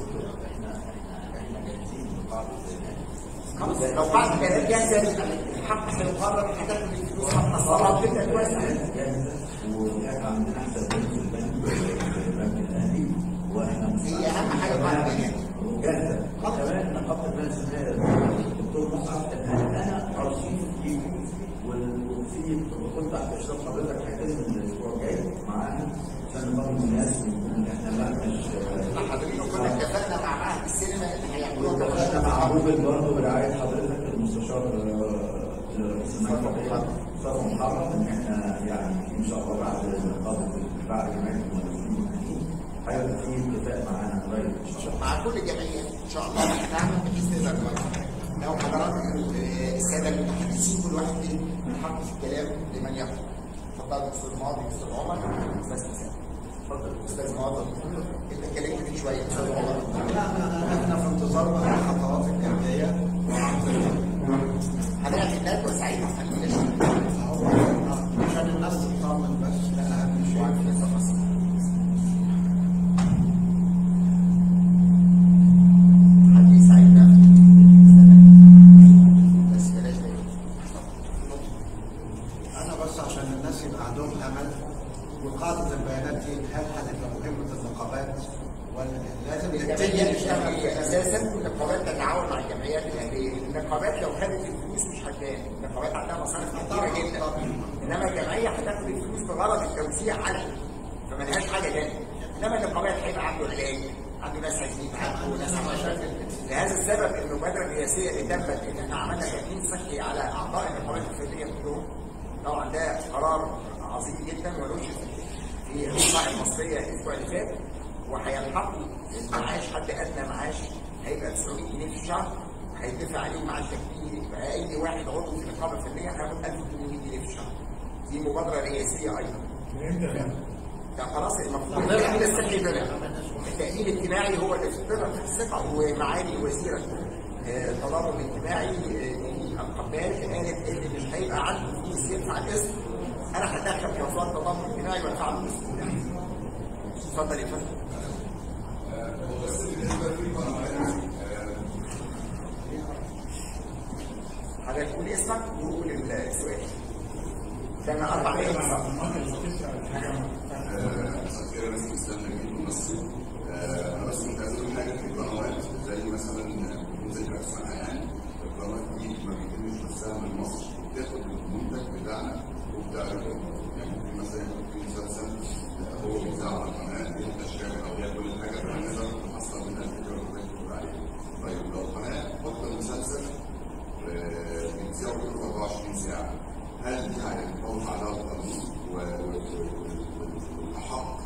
خلاص لو بعد البيانات جاهزه الحق هيقرر هتاخد الفلوس هتحصلها وتبدا توزع واحنا عندنا احسن بنك في البنك البنك الاهلي واحنا هي اهم حاجه قاعده البيانات جاهزه كمان نقابه الناس الدكتور مصعب انا ارشيف ليكم وفي كنت تحت اشراف حضرتك هيتم الاسبوع الجاي معانا عشان نقابل الناس ونكون احنا بقى مش احنا حاضرين وكنا اتفقنا مع معهد السينما ان هيعملوها احنا كمان مع روبن برضه برعايه حضرتك المستشار آه، رئيس المجلس صار محرم ان احنا يعني ان شاء الله بعد نقابه بعد جمعيه المؤلفين والمؤلفين هيبقى في اتفاق معانا قريب ان شاء الله مع كل الجمعيات ان شاء الله هنعمل بحيث نقدر نوزع. لو حضراتكم آه، الساده المتحدثين كل واحد فيهم يحط في الكلام لمن يقول اتفضل استاذ ماضي استاذ عمر استاذ حسام اتفضل استاذ ماضي انت اتكلمت من شويه استاذ عمر احنا في انتظار بقى خطوات الجمعيه هنعمل ندوه سعيده خلينا هو عشان الناس تطمن بس ده اهم شيء حد يساعدنا بس بلاش ده انا بس عشان الناس يبقى عندهم امل وقاعده البيانات دي هل هتبقى مهمه النقابات ولا لازم الجمعيه يتم مش أهلية. اساسا النقابات تتعاون مع الجمعيات الاهليه النقابات لو خدت الفلوس مش هتبان النقابات عندها مصاريف كتيره جدا انما الجمعيه هتاخد الفلوس بغرض التوزيع على فملهاش حاجه تانية انما النقابات هيبقى عنده علاج عنده ناس عايزين يتعالجوا ناس عايزين لهذا السبب المبادره الرئاسيه اللي تمت ان احنا عملنا تامين صحي على اعضاء النقابات الفرديه كلهم طبعا ده قرار عظيم جدا ولوش في القطاع المصريه الاسبوع اللي فات وهيلحق المعاش حد ادنى معاش هيبقى 900 جنيه في الشهر هيدفع عليه معاش تكفيري يبقى اي واحد عضو في النقابه الفنيه هياخد 1800 جنيه في الشهر دي مبادره رئاسيه ايضا ده خلاص المفروض التأمين الصحي طلع التأمين الاجتماعي هو اللي طلع في الثقة ومعالي وزيرة آه، التضامن الاجتماعي آه، القباش قالت ان مش هيبقى عنده فلوس يدفع القسط انا هدخل في وزاره التضامن الاجتماعي وادفع له القسط اتفضل يا فندم بس بالنسبه للقنوات حضرتك قول اسمك وقول السؤال ده انا اربع دقايق بالظبط مسافر ناس اسلام نجيب مصري انا بس كنت عايز اقول حاجه في قنوات زي مثلا بدون ذكر اسمها يعني القنوات دي ما بيتمش بثها من مصر بتاخد المنتج بتاعنا وبتعرضه يعني في مثلا في مسلسل هو بيذاع على القناه ليها اشكال او ليها كل حاجه فنقدر نحصل منها الفكره اللي حضرتك بتقول عليها طيب لو القناه بطل مسلسل بيتذاعوا كل 24 ساعه هل دي هيتطبق عليها القانون و- و- و- والاحق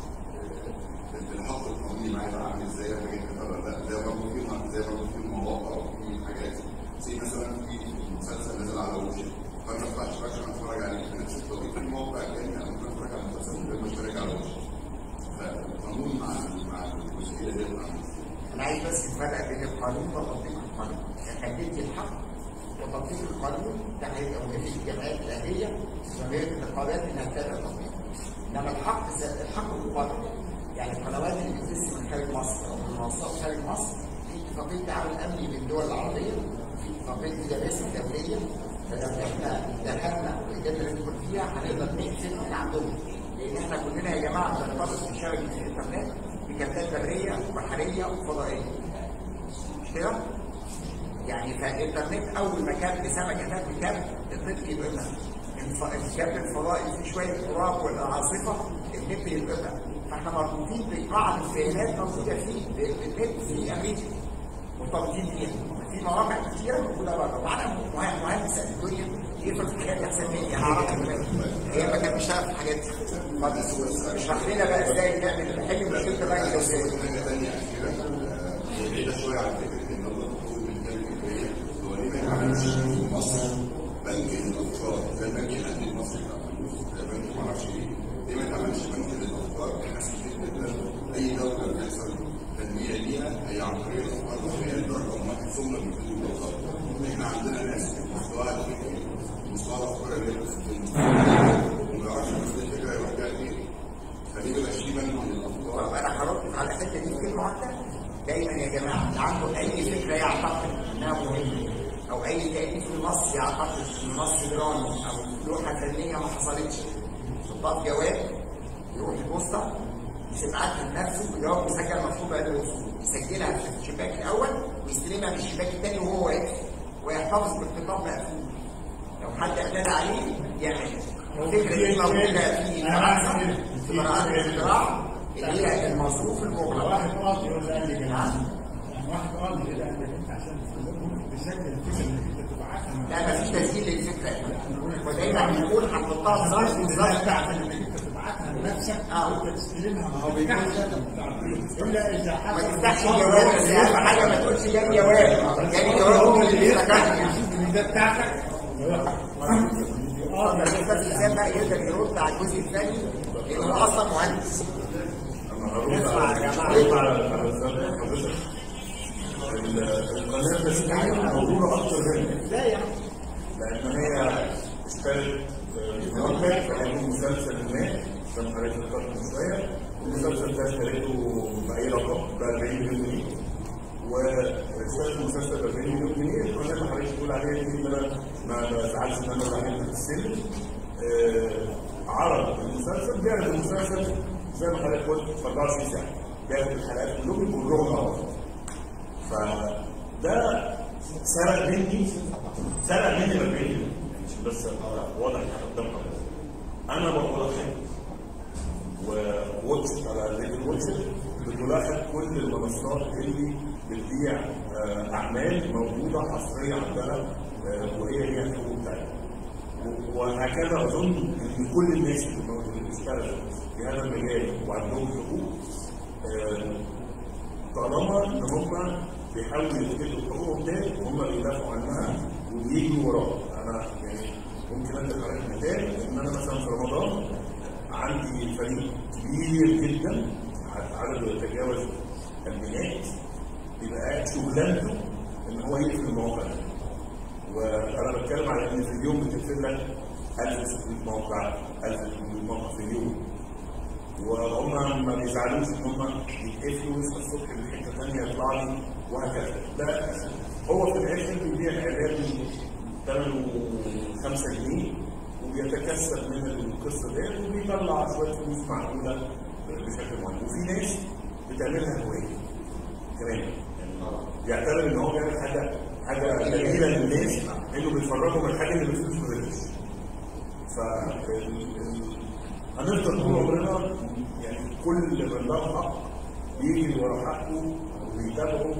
الحق القانوني معايا بقى عامل ازاي حاجه كده ولا لا زي برضه في زي برضه في مواقع وفي حاجات زي مثلا في مسلسل نزل على وشي فانا ما ينفعش بقى عشان اتفرج عليه في نفس التوقيت في موقع تاني انا ممكن اتفرج على المسلسل من غير ما اشترك على وشي فالقانون مع مع الجزئيه دي عامل ازاي؟ انا عايز بس الفرق بين القانون وتطبيق القانون خليت الحق وتطبيق القانون ده هيبقى مهم للجمعيات الاهليه وجمعيه النقابات انها تتابع تطبيقه انما الحق الحق القانوني يعني القنوات اللي بتبث من خارج مصر او من منصات خارج مصر في اتفاقيه تعاون امني بين الدول العربيه في اتفاقيه مدارس دوليه فلو احنا دخلنا وقدرنا ندخل فيها هنقدر نقفل من عندهم لان احنا كلنا يا جماعه بنرتبط في شبكه الانترنت بكابلات بريه وبحريه وفضائيه مش كده؟ يعني فالانترنت اول ما كان بسمكه تاكل كام النت يتقطع الف- الكابل الفضائي فيه شويه تراب والعاصفه النت يتقطع فاحنا مربوطين بقاعده البيانات موجوده في النت في امريكا مرتبطين بيها في مواقع كتيره موجوده بره وانا مه- مهندس الدنيا يفهم في الحاجات دي احسن مني انا اعرفها كمان هي ما كان بيشتغل في الحاجات دي اتفضل. اشرح لنا بقى ازاي نعمل نحل مشكله الراجل ازاي حاجه ثانيه اخيره آه، بعيده شويه عن فكره ان الله تقول بالكلمه الفكريه هو ليه ما يتعملش في مصر بنك الافكار زي البنك الاهلي المصري بتاع الفلوس زي بنك ما اعرفش ايه ليه ما يتعملش بنك للافكار الناس كتير جدا اي دوله بيحصل تنميه ليها هي عن طريق الافكار المصريه اللي رقم واحد ثم بيفيدوا الافكار احنا عندنا ناس مستواها الفكري مستوى الافكار اللي هي وما يعرفش ينفذ الفكره يروح جاي فين فدي بيبقى شيء بنك للافكار طب انا هرد على الحته دي في كلمه واحده دايما يا جماعه اللي عنده اي فكره يعتقد انها مهمه او اي تاليف لنص يعتقد ان نص درامي او لوحه فنيه ما حصلتش ضباط جواب يروح البوسطه يبعتها لنفسه وجواب مسجل مكتوب بعد الوصول يسجلها في الشباك الاول ويستلمها في الشباك الثاني وهو واقف ويحتفظ بالخطاب مقفول لو حد اعتدى عليه يعمل الفكره دي موجوده في فرنسا في براءات الاختراع اللي هي المصروف المغلق واحد قاضي هو اللي قال لي كده يعني واحد قاضي كده قال لي انت عشان تسجل الفكره اللي انت تبعتها لا مفيش تسجيل للفكره ودايما بنقول هنحطها في ظرف الظرف بالظبط بتاعتك اللي انت تبعتها لنفسك اه. وانت تستلمها ما هو بيتفتح الا اذا ما حصل تفتحش جواب بس اهم حاجه ما تقولش جالي جواب جالي جواب ممكن يفتكرني ده بتاعتك اه الاستاذ حسام بقى يقدر يرد على الجزء الثاني لانه هو اصلا مهندس انا هرد على هرد على على السؤال حضرتك ال- القناه التسجيليه موجوده اكتر منها ازاي يعني؟ لان هي اشتغلت في كان مسلسل ما كان حضرتك ذكرت من شويه المسلسل ده اشتريته باي رقم ب 40 مليون جنيه واشتريت المسلسل ب 40 مليون جنيه القناه اللي حضرتك بتقول عليها دي ان انا ما بزعلش ان انا بعمل في السن آه، عرض المسلسل بيعرض المسلسل زي ما حضرتك قلت في 24 ساعه بياخد الحلقات كلهم كلهم مع بعض فده سرق مني سرق مني ب 40 مليون عشان بس أبقى واضح قدام حضرتك انا بلاحظ وواتش على ليفل واتش بتلاحظ كل المنصات اللي بتبيع آه، اعمال موجوده حصريه عندها آه، وهي هي الحقوق بتاعتها و- وهكذا اظن ان كل الناس اللي موجودة- بيشتغلوا في هذا المجال وعندهم حقوق آه، طالما ان هم بيحاولوا يثبتوا حقوقهم تاني وهم بيدافعوا عنها وبيجوا وراها انا يعني ممكن ادي لحضرتك مثال ان انا مثلا في رمضان عندي فريق كبير جدا عدده يتجاوز المئات بيبقى قاعد شغلانته ان هو يقفل المواقع دي وانا بتكلم على ان في اليوم بتقفل لك 1600 موقع 1600 موقع في اليوم وهم ما بيزعلوش ان هم يتقفلوا ويصحى الصبح من حته ثانيه يطلع لي وهكذا لا هو في الاخر بيبيع اعلان ثمنه 5 جنيه وبيتكسب من القصه ديت وبيطلع شويه فلوس معقوله بشكل معين وفي ناس بتعملها هوايه كمان يعني بيعتبر ان هو بيعمل حاجه حاجه جميله للناس انه بيتفرجوا من الحاجه اللي بتفلوس ما بيعملش ف هنفضل طول عمرنا يعني كل من له حق بيجري ورا حقه وبيتابعه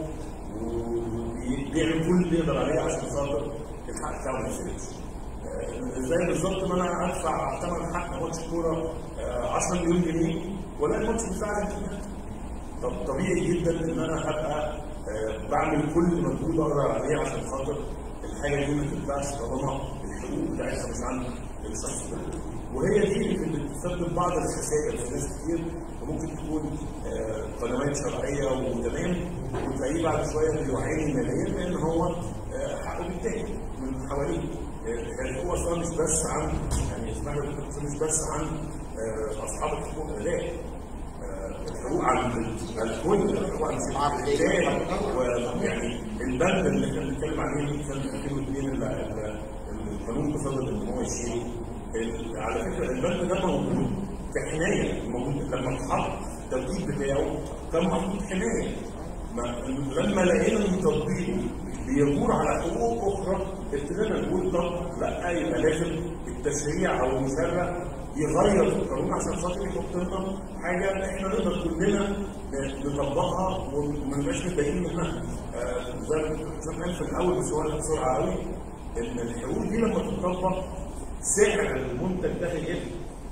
وبيعمل كل اللي يقدر عليه عشان خاطر الحق بتاعه ما يتسرقش. آه، زي بالظبط ما انا ادفع ثمن حق ماتش كوره آه، 10 مليون جنيه ولا الماتش بتاعي طب طبيعي جدا ان انا هبقى آه، بعمل كل مجهود اقدر عليه عشان خاطر الحاجه دي ما تتباعش طالما الحقوق بتاعتها مش عند الشخص ده. وهي دي اللي بتسبب بعض الخسائر في ناس كتير وممكن تكون آه، قنوات شرعيه وتمام وتلاقيه بعد شويه بيعاني ماليا لان هو آه، حقه بيتاخد من حواليه آه، الحقوق اصلا مش بس عن يعني اسمها مش بس عن آه، اصحاب الحقوق لا الحقوق عن الكل الحقوق عن الرجال ويعني البند اللي احنا بنتكلم عليه من سنه 2002 اللي- اللي القانون بفضل ان هو يشيله ال- على فكره البند ده موجود كحمايه موجود لما اتحط التوكيد بتاعه كان محطوط حمايه ما- لما لقينا ان تطبيقه بيجور على حقوق اخرى ابتدينا نقول طب لا يبقى لازم التشريع او المشرع يغير في القانون عشان خاطر يحط لنا حاجه احنا نقدر كلنا نطبقها وما نبقاش متضايقين منها. آه، زي ما زي ما قال في الاول بس هو بسرعه قوي ان الحقوق دي لما تطبق سعر المنتج ده هيقل.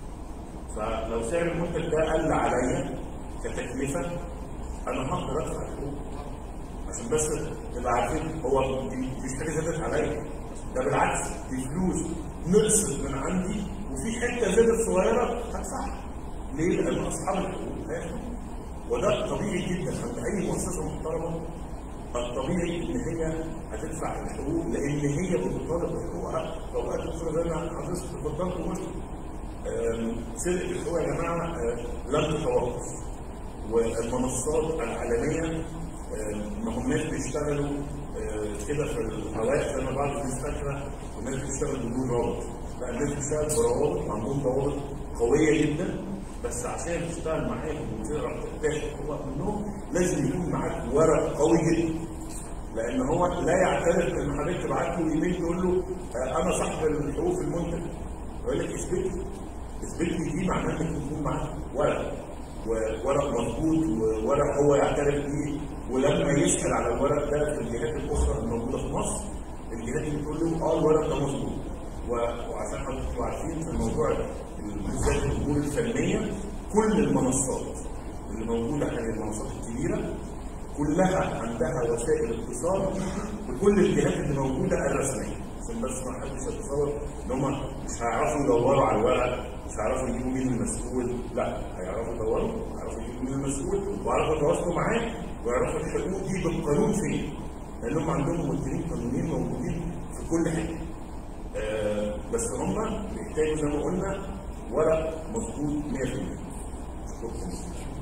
فلو سعر المنتج ده قل عليا كتكلفه انا هقدر ادفع الحقوق. عشان بس تبقى عارفين هو دي مش حاجه زادت عليا ده بالعكس دي فلوس نقصت من عندي وفي حته زادت صغيره هدفعها ليه؟ لان اصحاب الحقوق هياخدوا وده طبيعي جدا عند اي مؤسسه محترمه الطبيعي ان هي هتدفع الحقوق لان هي بتطالب بحقوقها في اوقات اخرى زي ما حضرتك اتفضلت وقلت آم، سرقه الحقوق يا جماعه آه، لن تتوقف والمنصات العالميه آه، ما هماش بيشتغلوا آه، كده في الهواء زي ما بعض الناس فاكره والناس بتشتغل بدون روابط لا الناس بتشتغل بروابط عندهم ضوابط قويه جدا بس عشان تشتغل معاهم وتقدر تاخد حقوقك منهم لازم يكون معاك ورق قوي جدا لان هو لا يعترف ان حضرتك تبعت له ايميل تقول له آه، انا صاحب الحقوق في المنتج يقول لك اثبت لي اثبت لي دي معناه انك يكون معاك ورق وورق مظبوط وورق هو يعترف بيه ولما يسال على الورق ده في الجهات الاخرى الموجوده في مصر الجهات اللي بتقول له اه الورق ده مظبوط و- وعشان حضرتك تبقوا عارفين في الموضوع ده بالذات الامور الفنيه كل المنصات اللي موجوده حاليا المنصات الكبيره كلها عندها وسائل اتصال بكل الجهات اللي موجوده الرسميه عشان بس ما حدش يتصور ان هم مش هيعرفوا يدوروا على الورق مش هيعرفوا يجيبوا مين المسؤول لا هيعرفوا يدوروا هيعرفوا يجيبوا مين المسؤول ويعرفوا يتواصلوا معاه ويعرفوا الحقوق دي بالقانون فين لانهم عندهم ممثلين قانونيين موجودين في كل حته آه بس هم بيحتاجوا زي ما قلنا ورق مظبوط 100% شكرا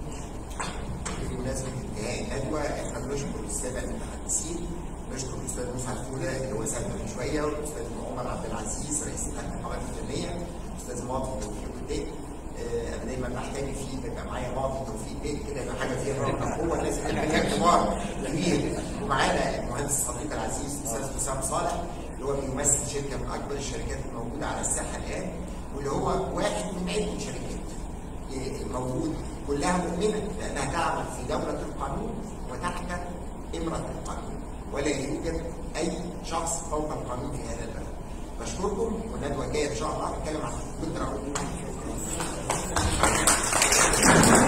بمناسبه انتهاء الندوه احنا بنشكر الساده المتحدثين نشكر الاستاذ مسعد فوده اللي هو سابنا من شويه والاستاذ عمر عبد العزيز رئيس اللجنه الحوادث الفنيه الاستاذ ماضي توفيق الدين آه، انا دايما بحتاج فيه بيبقى معايا ماضي توفيق الدين كده يبقى حاجه فيها روح قوه لازم يبقى فيها اعتبار كبير ومعانا المهندس الصديق العزيز الاستاذ حسام صالح اللي هو بيمثل شركه من اكبر الشركات الموجوده على الساحه الان واللي هو واحد من عده شركات موجود كلها مؤمنة لأنها تعمل في دولة القانون وتحت إمرة القانون ولا يوجد أي شخص فوق القانون في هذا البلد بشكركم والندوة الجاية إن شاء الله هنتكلم عن القدرة Thank you.